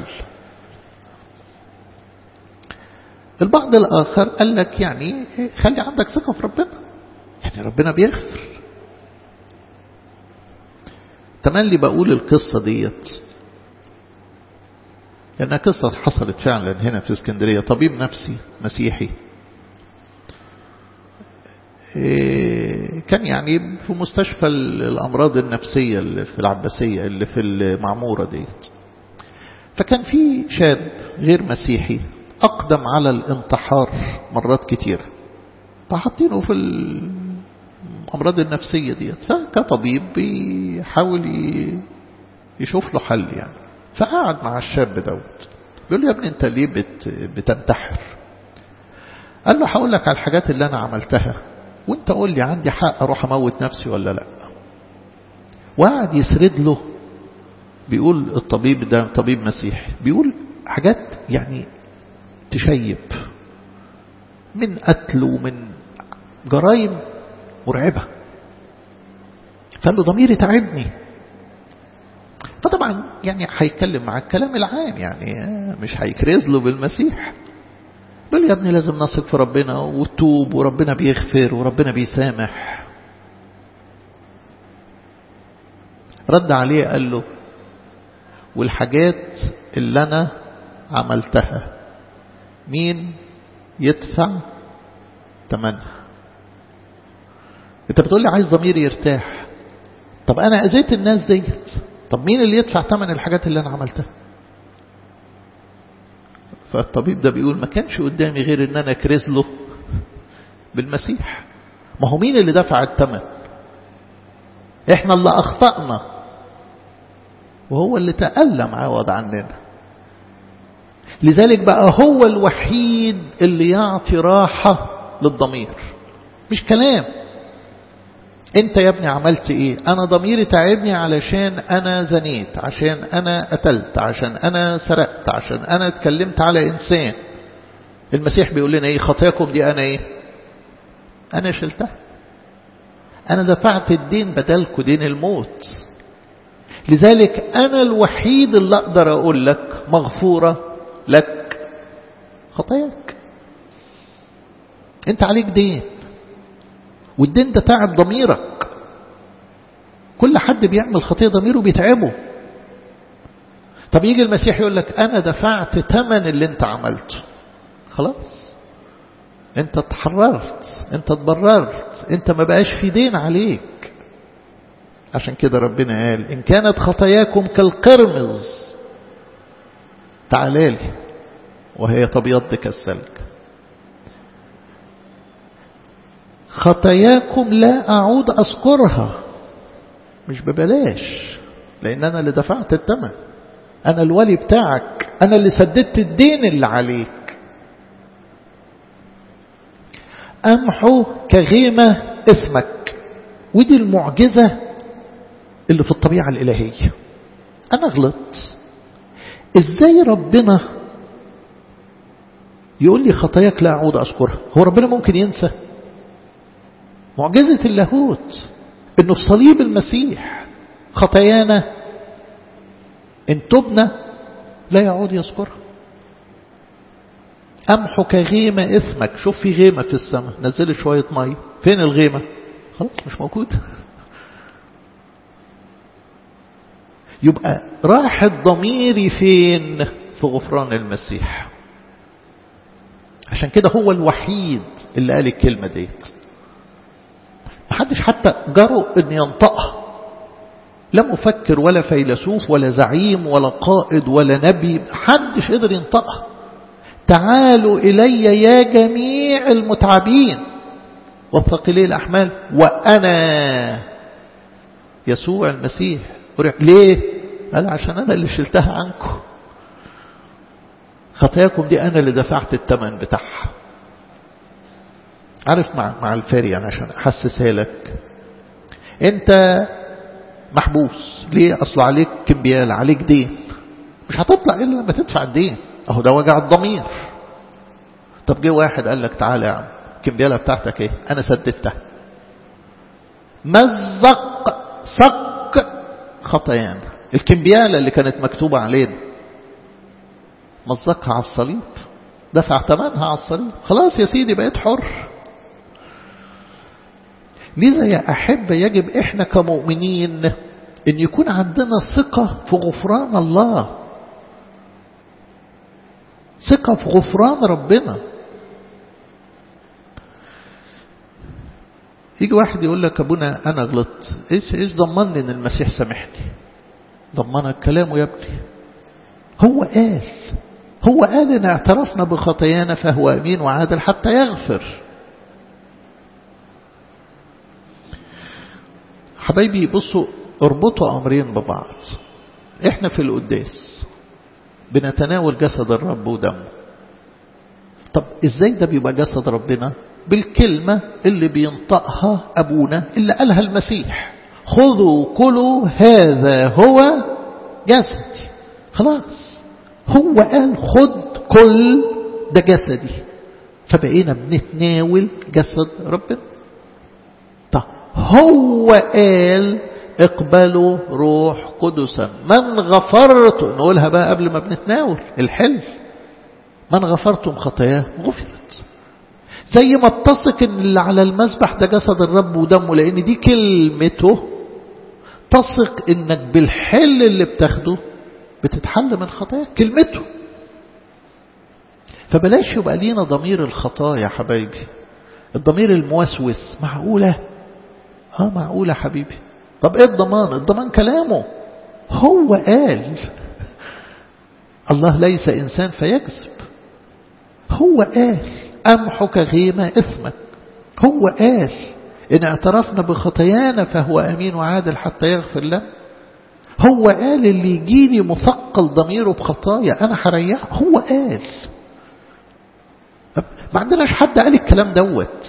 البعض الآخر قال لك يعني خلي عندك ثقة في ربنا يعني ربنا بيغفر تملي بقول القصة ديت لأنها قصة حصلت فعلا هنا في اسكندرية طبيب نفسي مسيحي كان يعني في مستشفى الأمراض النفسية اللي في العباسية اللي في المعمورة ديت فكان في شاب غير مسيحي أقدم على الانتحار مرات كتيرة فحاطينه في الأمراض النفسية ديت فكطبيب بيحاول يشوف له حل يعني فقعد مع الشاب دوت بيقول له يا ابني انت ليه بت بتنتحر قال له هقول لك على الحاجات اللي انا عملتها وانت قول لي عندي حق اروح اموت نفسي ولا لا وقعد يسرد له بيقول الطبيب ده طبيب مسيحي بيقول حاجات يعني تشيب من قتل ومن جرائم مرعبة فقال له ضميري تعبني فطبعا يعني هيتكلم مع الكلام العام يعني مش هيكرز له بالمسيح بل يا ابني لازم نثق في ربنا وتوب وربنا بيغفر وربنا بيسامح رد عليه قال له والحاجات اللي أنا عملتها مين يدفع ثمنها انت بتقول لي عايز ضميري يرتاح طب انا اذيت الناس ديت طب مين اللي يدفع ثمن الحاجات اللي انا عملتها فالطبيب ده بيقول ما كانش قدامي غير ان انا اكرز له بالمسيح ما هو مين اللي دفع الثمن احنا اللي اخطأنا وهو اللي تألم عوض عننا لذلك بقى هو الوحيد اللي يعطي راحة للضمير مش كلام انت يا ابني عملت ايه انا ضميري تعبني علشان انا زنيت عشان انا قتلت عشان انا سرقت عشان انا اتكلمت على انسان المسيح بيقول لنا ايه خطاياكم دي انا ايه انا شلتها انا دفعت الدين بدلكم دين الموت لذلك انا الوحيد اللي اقدر اقول لك مغفورة لك خطاياك انت عليك دين والدين ده تعب ضميرك كل حد بيعمل خطية ضميره بيتعبه طب يجي المسيح يقول لك أنا دفعت ثمن اللي انت عملته خلاص انت اتحررت انت اتبررت انت ما بقاش في دين عليك عشان كده ربنا قال إن كانت خطاياكم كالقرمز تعالى لي وهي تبيض كالسلك خطاياكم لا أعود أذكرها مش ببلاش لأن أنا اللي دفعت الثمن أنا الولي بتاعك أنا اللي سددت الدين اللي عليك أمحو كغيمة إثمك ودي المعجزة اللي في الطبيعة الإلهية أنا غلطت إزاي ربنا يقول لي خطاياك لا أعود أذكرها هو ربنا ممكن ينسى معجزة اللاهوت انه في صليب المسيح خطايانا ان تبنى لا يعود يذكرها امحو كغيمة اثمك شوف في غيمة في السماء نزل شوية مية فين الغيمة خلاص مش موجود يبقى راح الضمير فين في غفران المسيح عشان كده هو الوحيد اللي قال الكلمة ديت محدش حتى جرؤ ان ينطقها لا مفكر ولا فيلسوف ولا زعيم ولا قائد ولا نبي محدش قدر ينطقها تعالوا إلي يا جميع المتعبين والثقلي الأحمال وأنا يسوع المسيح ليه؟ قال عشان أنا اللي شلتها عنكم خطاياكم دي أنا اللي دفعت الثمن بتاعها عارف مع مع الفاري يعني عشان احسسها لك انت محبوس ليه اصل عليك كمبيال عليك دين مش هتطلع الا لما تدفع الدين اهو ده وجع الضمير طب جه واحد قال لك تعالى يا عم الكمبياله بتاعتك ايه انا سددتها مزق صك خطايانا الكمبياله اللي كانت مكتوبه علينا مزقها على الصليب دفع ثمنها على الصليب خلاص يا سيدي بقيت حر لذا يا أحبة يجب إحنا كمؤمنين أن يكون عندنا ثقة في غفران الله ثقة في غفران ربنا يجي واحد يقول لك أبونا أنا غلطت إيش, إيش ضمني أن المسيح سامحني ضمنك كلامه يا ابني هو قال هو قال إن اعترفنا بخطايانا فهو أمين وعادل حتى يغفر حبايبي بصوا اربطوا أمرين ببعض احنا في القداس بنتناول جسد الرب ودمه طب ازاي ده بيبقى جسد ربنا بالكلمة اللي بينطقها أبونا اللي قالها المسيح خذوا كلوا هذا هو جسدي خلاص هو قال خد كل ده جسدي فبقينا بنتناول جسد ربنا طب هو قال اقبلوا روح قدسا من غفرت نقولها بقى قبل ما بنتناول الحل من غفرتم خطاياه غفرت زي ما اتسق ان اللي على المسبح ده جسد الرب ودمه لان دي كلمته تثق انك بالحل اللي بتاخده بتتحل من خطاياك كلمته فبلاش يبقى لينا ضمير الخطايا يا حبايبي الضمير الموسوس معقولة اه معقولة حبيبي طب ايه الضمان الضمان كلامه هو قال الله ليس إنسان فيكذب هو قال أمحك غيمة إثمك هو قال إن اعترفنا بخطايانا فهو أمين وعادل حتى يغفر لنا هو قال اللي يجيني مثقل ضميره بخطايا أنا هريحه هو قال ما عندناش حد قال الكلام دوت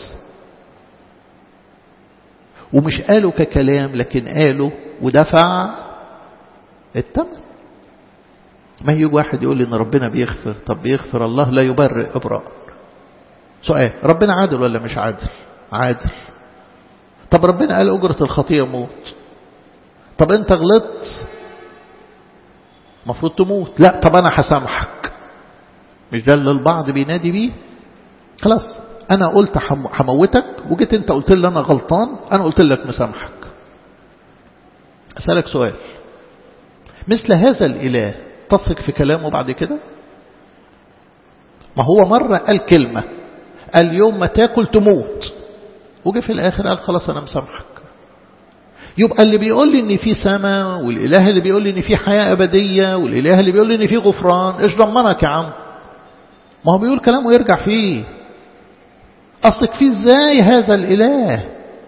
ومش قاله ككلام لكن قاله ودفع الثمن ما يجي واحد يقول لي ان ربنا بيغفر طب بيغفر الله لا يبرئ ابراء سؤال ربنا عادل ولا مش عادل عادل طب ربنا قال اجرة الخطيئة موت طب انت غلطت المفروض تموت لا طب انا هسامحك مش ده اللي البعض بينادي بيه خلاص انا قلت هموتك وجيت انت قلت لي انا غلطان انا قلت لك مسامحك اسالك سؤال مثل هذا الاله تثق في كلامه بعد كده ما هو مرة قال كلمة قال يوم ما تاكل تموت وجي في الآخر قال خلاص أنا مسامحك يبقى اللي بيقول لي ان في سماء والاله اللي بيقول لي ان في حياة ابدية والاله اللي بيقول لي ان في غفران ايش ضمنك يا عم ما هو بيقول كلامه يرجع فيه اصلك فيه ازاي هذا الاله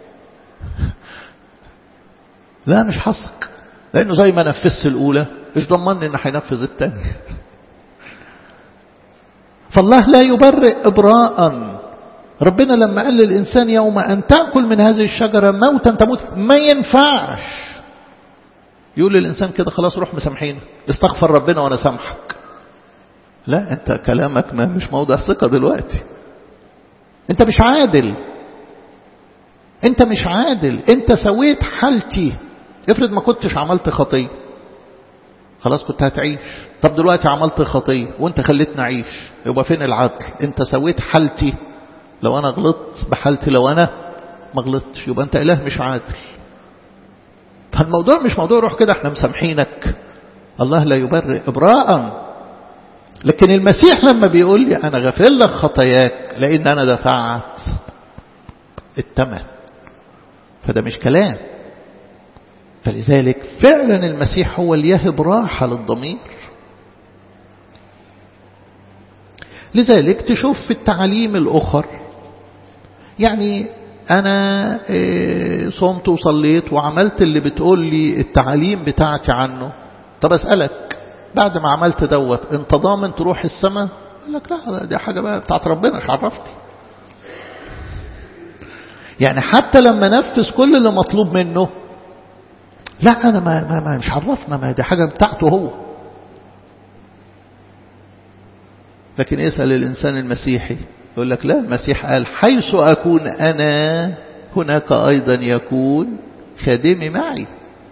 لا مش حصك لانه زي ما نفذت الاولى ايش ضمني ان هينفذ الثانيه فالله لا يبرئ ابراء ربنا لما قال للإنسان يوم أن تأكل من هذه الشجرة موتا تموت ما ينفعش يقول للإنسان كده خلاص روح مسامحين استغفر ربنا وأنا سامحك لا أنت كلامك ما مش موضع ثقة دلوقتي أنت مش عادل أنت مش عادل أنت سويت حالتي افرض ما كنتش عملت خطية خلاص كنت هتعيش طب دلوقتي عملت خطية وانت خليتني أعيش يبقى فين العدل انت سويت حالتي لو أنا غلطت بحالتي لو أنا ما غلطتش يبقى أنت إله مش عادل فالموضوع مش موضوع روح كده احنا مسامحينك الله لا يبرئ إبراء لكن المسيح لما بيقول لي أنا غفر لك خطاياك لأن أنا دفعت الثمن فده مش كلام فلذلك فعلا المسيح هو اللي يهب راحة للضمير لذلك تشوف في التعاليم الأخر يعني أنا صمت وصليت وعملت اللي بتقول لي التعاليم بتاعتي عنه طب أسألك بعد ما عملت دوت انت ضامن تروح السماء يقول لك لا دي حاجة بقى بتاعت ربنا مش عرفني يعني حتى لما نفذ كل اللي مطلوب منه لا أنا ما, ما, ما مش عرفنا ما دي حاجة بتاعته هو لكن اسأل الإنسان المسيحي يقول لك لا المسيح قال حيث أكون أنا هناك أيضا يكون خادمي معي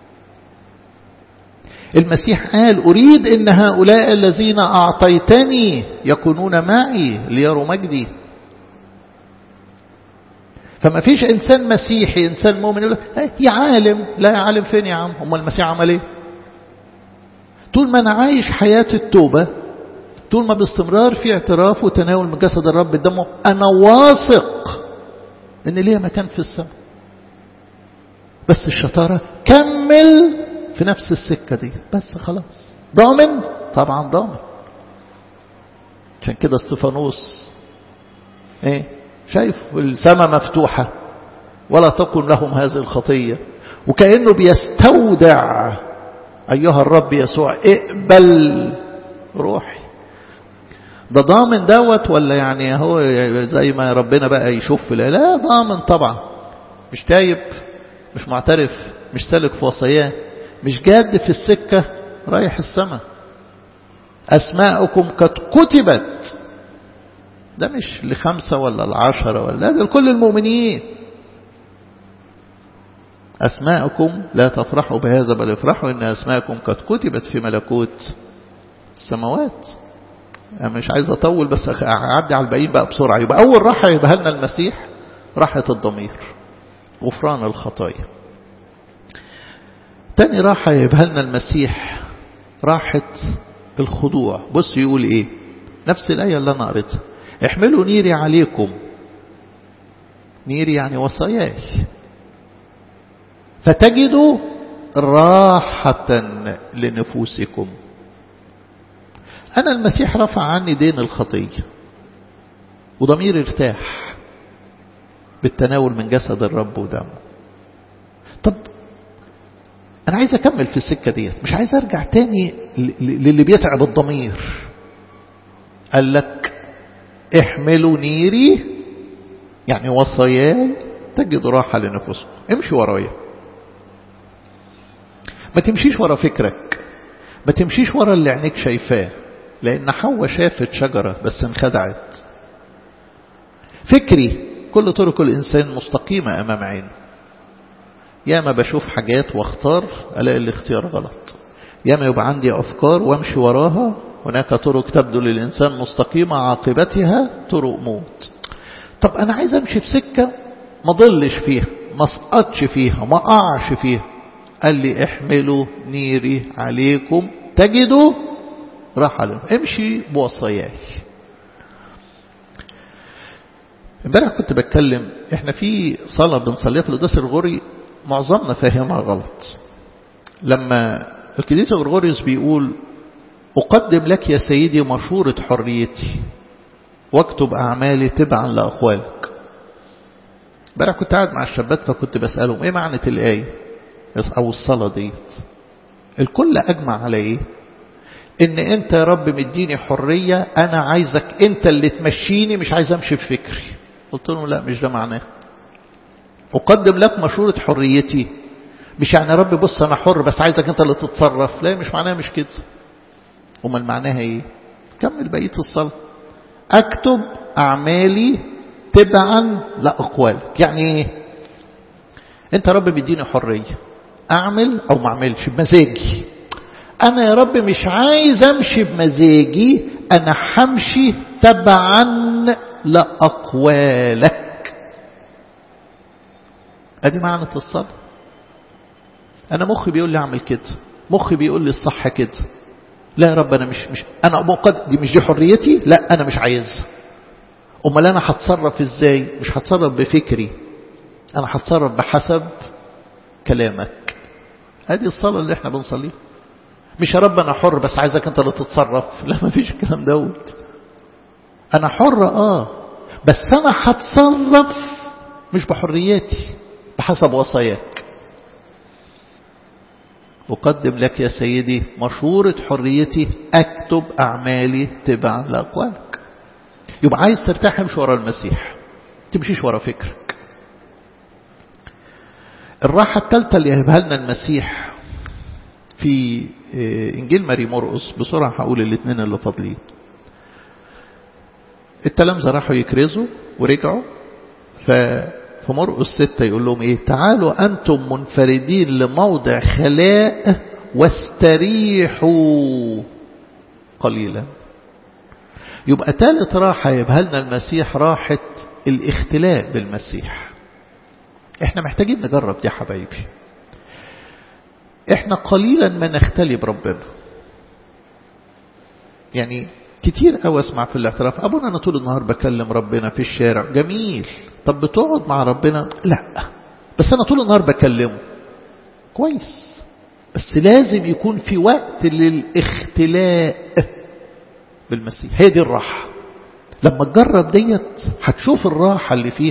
المسيح قال أريد أن هؤلاء الذين أعطيتني يكونون معي ليروا مجدي فما فيش إنسان مسيحي إنسان مؤمن يقول لك يا عالم لا يا عالم فين يا عم هم المسيح عمل ايه طول ما أنا عايش حياة التوبة طول ما باستمرار في اعتراف وتناول من جسد الرب دمه أنا واثق إن ليا مكان في السماء بس الشطارة كمل في نفس السكة دي بس خلاص ضامن طبعا ضامن عشان كده استفانوس ايه شايف السماء مفتوحة ولا تكن لهم هذه الخطية وكأنه بيستودع أيها الرب يسوع اقبل روحي ده ضامن دوت ولا يعني هو زي ما ربنا بقى يشوف لا لا ضامن طبعا مش تايب مش معترف مش سالك في وصاياه مش جاد في السكة رايح السماء أسماءكم قد كتبت ده مش لخمسة ولا العشرة ولا ده لكل المؤمنين أسماءكم لا تفرحوا بهذا بل افرحوا إن أسماءكم قد كتبت في ملكوت السماوات أنا مش عايز أطول بس أعدي على الباقيين بقى بسرعة يبقى أول راحة يبقى لنا المسيح راحة الضمير غفران الخطايا تاني راحة يبقى لنا المسيح راحة الخضوع بص يقول إيه نفس الآية اللي أنا قريتها احملوا نيري عليكم نيري يعني وصاياي فتجدوا راحة لنفوسكم أنا المسيح رفع عني دين الخطية وضمير ارتاح بالتناول من جسد الرب ودمه طب أنا عايز أكمل في السكة ديت مش عايز أرجع تاني للي بيتعب الضمير قال لك احملوا نيري يعني وصاياي تجد راحة لنفوسكم امشي ورايا ما تمشيش ورا فكرك ما تمشيش ورا اللي عينيك شايفاه لأن حواء شافت شجرة بس انخدعت فكري كل طرق الإنسان مستقيمة أمام عينه ياما بشوف حاجات واختار ألاقي الاختيار غلط ياما يبقى عندي أفكار وامشي وراها هناك طرق تبدو للإنسان مستقيمة عاقبتها طرق موت طب أنا عايز أمشي في سكة ما ضلش فيها ما سقطش فيها ما أقعش فيها قال لي احملوا نيري عليكم تجدوا راح لهم امشي بوصاياي امبارح كنت بتكلم احنا في صلاة بنصليها في القداس الغوري معظمنا فاهمها غلط لما الكنيسة غرغوريوس بيقول أقدم لك يا سيدي مشورة حريتي واكتب أعمالي تبعا لأقوالك امبارح كنت قاعد مع الشباب فكنت بسألهم ايه معنى الآية أو الصلاة ديت الكل أجمع على ايه ان انت يا رب مديني حرية انا عايزك انت اللي تمشيني مش عايز امشي بفكري قلت لهم لا مش ده معناه اقدم لك مشورة حريتي مش يعني يا رب بص انا حر بس عايزك انت اللي تتصرف لا مش معناها مش كده امال معناها ايه كمل بقية الصلاة اكتب اعمالي تبعا لاقوالك يعني ايه انت يا رب مديني حرية اعمل او ما اعملش بمزاجي انا يا رب مش عايز امشي بمزاجي انا همشي تبعا لاقوالك ادي معنى الصلاه انا مخي بيقول لي اعمل كده مخي بيقول لي الصح كده لا يا رب انا مش مش انا مقد دي مش دي حريتي لا انا مش عايز امال انا هتصرف ازاي مش هتصرف بفكري انا هتصرف بحسب كلامك ادي الصلاه اللي احنا بنصليها مش يا رب انا حر بس عايزك انت اللي تتصرف لا ما فيش الكلام دوت انا حر اه بس انا هتصرف مش بحريتي بحسب وصاياك أقدم لك يا سيدي مشورة حريتي أكتب أعمالي تبعا لأقوالك يبقى عايز ترتاح امشي ورا المسيح تمشيش ورا فكرك الراحة الثالثة اللي يهبها لنا المسيح في إنجيل ماري مرقس بسرعة هقول الاثنين اللي فاضلين التلامذة راحوا يكرزوا ورجعوا ففي مرقس ستة يقول لهم إيه تعالوا أنتم منفردين لموضع خلاء واستريحوا قليلا يبقى ثالث راحة يبقى لنا المسيح راحة الاختلاء بالمسيح احنا محتاجين نجرب دي حبايبي احنا قليلا ما نختلي بربنا يعني كتير قوي اسمع في الاعتراف ابونا انا طول النهار بكلم ربنا في الشارع جميل طب بتقعد مع ربنا لا بس انا طول النهار بكلمه كويس بس لازم يكون في وقت للاختلاء بالمسيح هي دي الراحة لما تجرب ديت هتشوف الراحة اللي فيها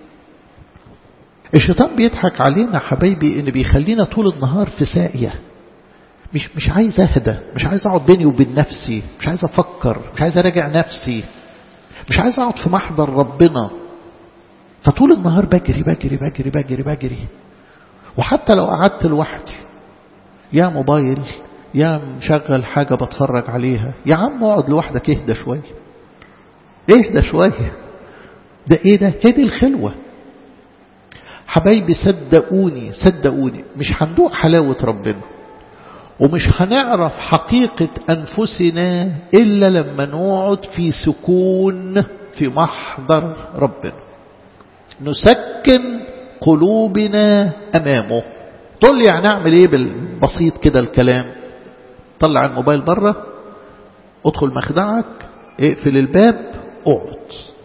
الشيطان بيضحك علينا حبايبي ان بيخلينا طول النهار في ساقية مش مش عايز اهدى مش عايز اقعد بيني وبين نفسي مش عايز افكر مش عايز اراجع نفسي مش عايز اقعد في محضر ربنا فطول النهار بجري بجري بجري بجري بجري وحتى لو قعدت لوحدي يا موبايل يا مشغل حاجة بتفرج عليها يا عم اقعد لوحدك اهدى شوية اهدى شوية ده ايه ده هي دي الخلوة حبايبي صدقوني صدقوني مش هندوق حلاوة ربنا ومش هنعرف حقيقة أنفسنا إلا لما نقعد في سكون في محضر ربنا نسكن قلوبنا أمامه تقول لي يعني أعمل إيه بالبسيط كده الكلام طلع الموبايل بره ادخل مخدعك اقفل الباب اقعد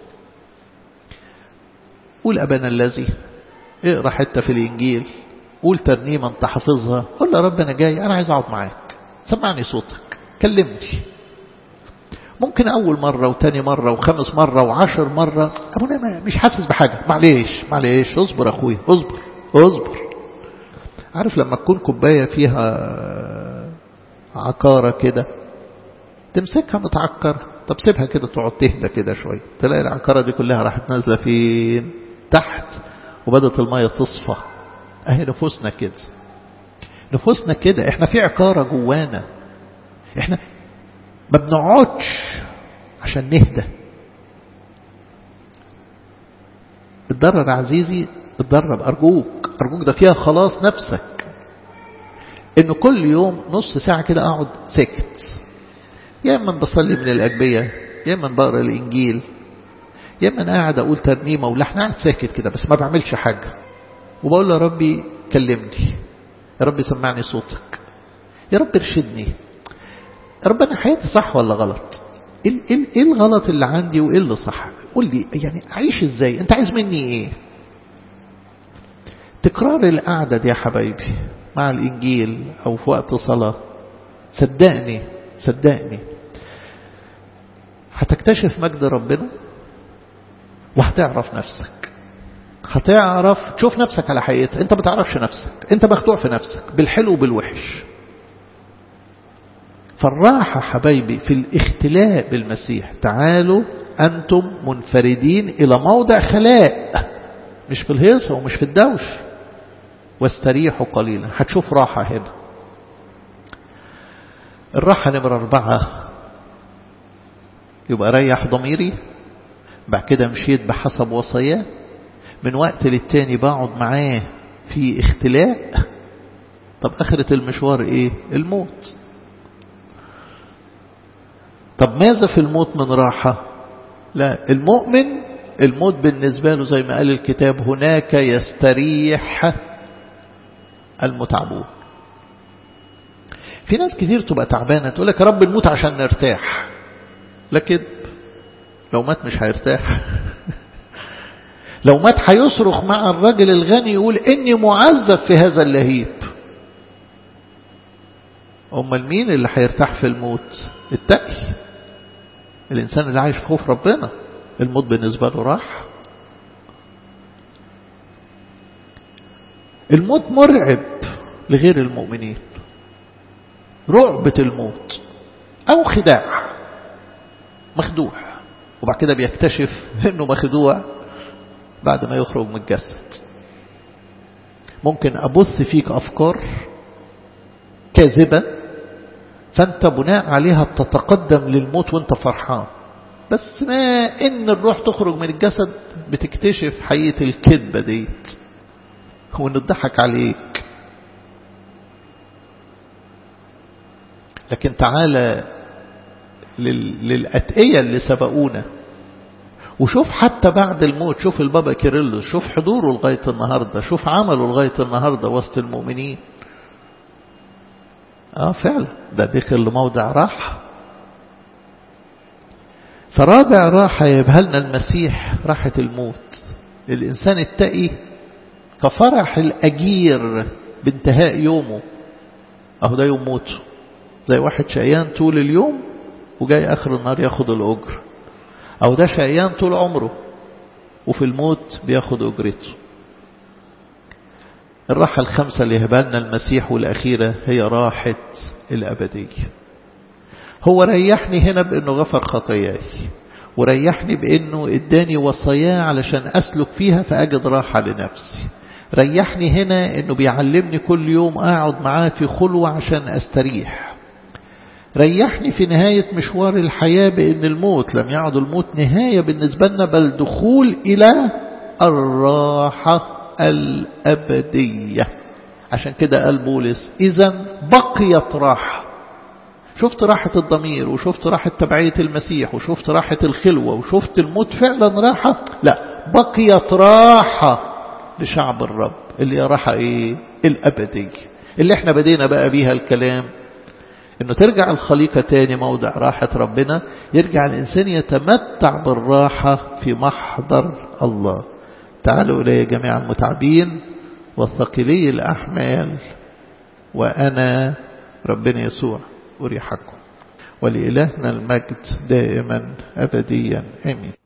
قول أبانا الذي اقرا حتة في الإنجيل قول ترنيمة انت حافظها قول يا رب أنا جاي أنا عايز أقعد معاك سمعني صوتك كلمني ممكن أول مرة وتاني مرة وخامس مرة وعشر مرة أبونا مش حاسس بحاجة معلش معلش اصبر أخوي اصبر اصبر عارف لما تكون كوباية فيها عكارة كده تمسكها متعكرة طب سيبها كده تقعد تهدى كده شوية تلاقي العكارة دي كلها راحت نازلة فين تحت وبدت المية تصفى اهي نفوسنا كده نفوسنا كده احنا في عكارة جوانا احنا ما بنقعدش عشان نهدى اتدرب يا عزيزي اتدرب ارجوك ارجوك ده فيها خلاص نفسك انه كل يوم نص ساعة كده اقعد ساكت يا اما بصلي من الاجبية يا اما بقرا الانجيل يا اما انا قاعد اقول ترنيمه ولحن قاعد ساكت كده بس ما بعملش حاجه وبقول له يا ربي كلمني يا رب سمعني صوتك يا رب ارشدني يا رب انا حياتي صح ولا غلط ايه ايه ايه الغلط اللي عندي وايه اللي صح قول لي يعني اعيش ازاي انت عايز مني ايه تكرار القعدة دي يا حبايبي مع الإنجيل أو في وقت صلاة صدقني صدقني هتكتشف مجد ربنا وهتعرف نفسك هتعرف تشوف نفسك على حقيقتها انت ما تعرفش نفسك انت مخدوع في نفسك بالحلو وبالوحش فالراحة حبايبي في الاختلاء بالمسيح تعالوا أنتم منفردين إلى موضع خلاء مش في الهيصة ومش في الدوش واستريحوا قليلا هتشوف راحة هنا الراحة نمرة أربعة يبقى ريح ضميري بعد كده مشيت بحسب وصاياه من وقت للتاني بقعد معاه في اختلاء طب آخرة المشوار ايه الموت طب ماذا في الموت من راحة لا المؤمن الموت بالنسبة له زي ما قال الكتاب هناك يستريح المتعبون في ناس كتير تبقى تعبانة تقول لك يا رب نموت عشان نرتاح لا كذب لو مات مش هيرتاح لو مات هيصرخ مع الرجل الغني يقول إني معذب في هذا اللهيب أمال مين اللي هيرتاح في الموت التقي الإنسان اللي عايش في خوف ربنا الموت بالنسبة له راح الموت مرعب لغير المؤمنين رعبة الموت أو خداع مخدوع وبعد كده بيكتشف انه مخدوع بعد ما يخرج من الجسد ممكن أبث فيك أفكار كاذبة فأنت بناء عليها بتتقدم للموت وانت فرحان بس ما إن الروح تخرج من الجسد بتكتشف حقيقة الكذبة ديت وإن الضحك عليك لكن تعالى للأتقية اللي سبقونا وشوف حتى بعد الموت شوف البابا كيرلس شوف حضوره لغاية النهاردة شوف عمله لغاية النهاردة وسط المؤمنين اه فعلا ده دخل لموضع راحة فرابع راحة يبهلنا المسيح راحة الموت الإنسان التقي كفرح الأجير بانتهاء يومه أهو ده يوم موته زي واحد شقيان طول اليوم وجاي آخر النهار ياخد الأجر أو ده شقيان طول عمره وفي الموت بياخد أجرته الراحة الخمسة اللي هبالنا المسيح والأخيرة هي راحة الأبدية هو ريحني هنا بأنه غفر خطاياي وريحني بأنه اداني وصاياه علشان أسلك فيها فأجد راحة لنفسي ريحني هنا أنه بيعلمني كل يوم أقعد معاه في خلوة عشان أستريح ريحني في نهاية مشوار الحياة بأن الموت لم يعد الموت نهاية بالنسبة لنا بل دخول إلى الراحة الأبدية عشان كده قال بولس إذا بقيت راحة شفت راحة الضمير وشفت راحة تبعية المسيح وشفت راحة الخلوة وشفت الموت فعلا راحة لا بقيت راحة لشعب الرب اللي هي راحة ايه الأبدية اللي احنا بدينا بقى بيها الكلام انه ترجع الخليقة تاني موضع راحة ربنا يرجع الإنسان يتمتع بالراحة في محضر الله تعالوا إلي جميع المتعبين والثقلي الأحمال وأنا ربنا يسوع أريحكم ولإلهنا المجد دائما أبديا آمين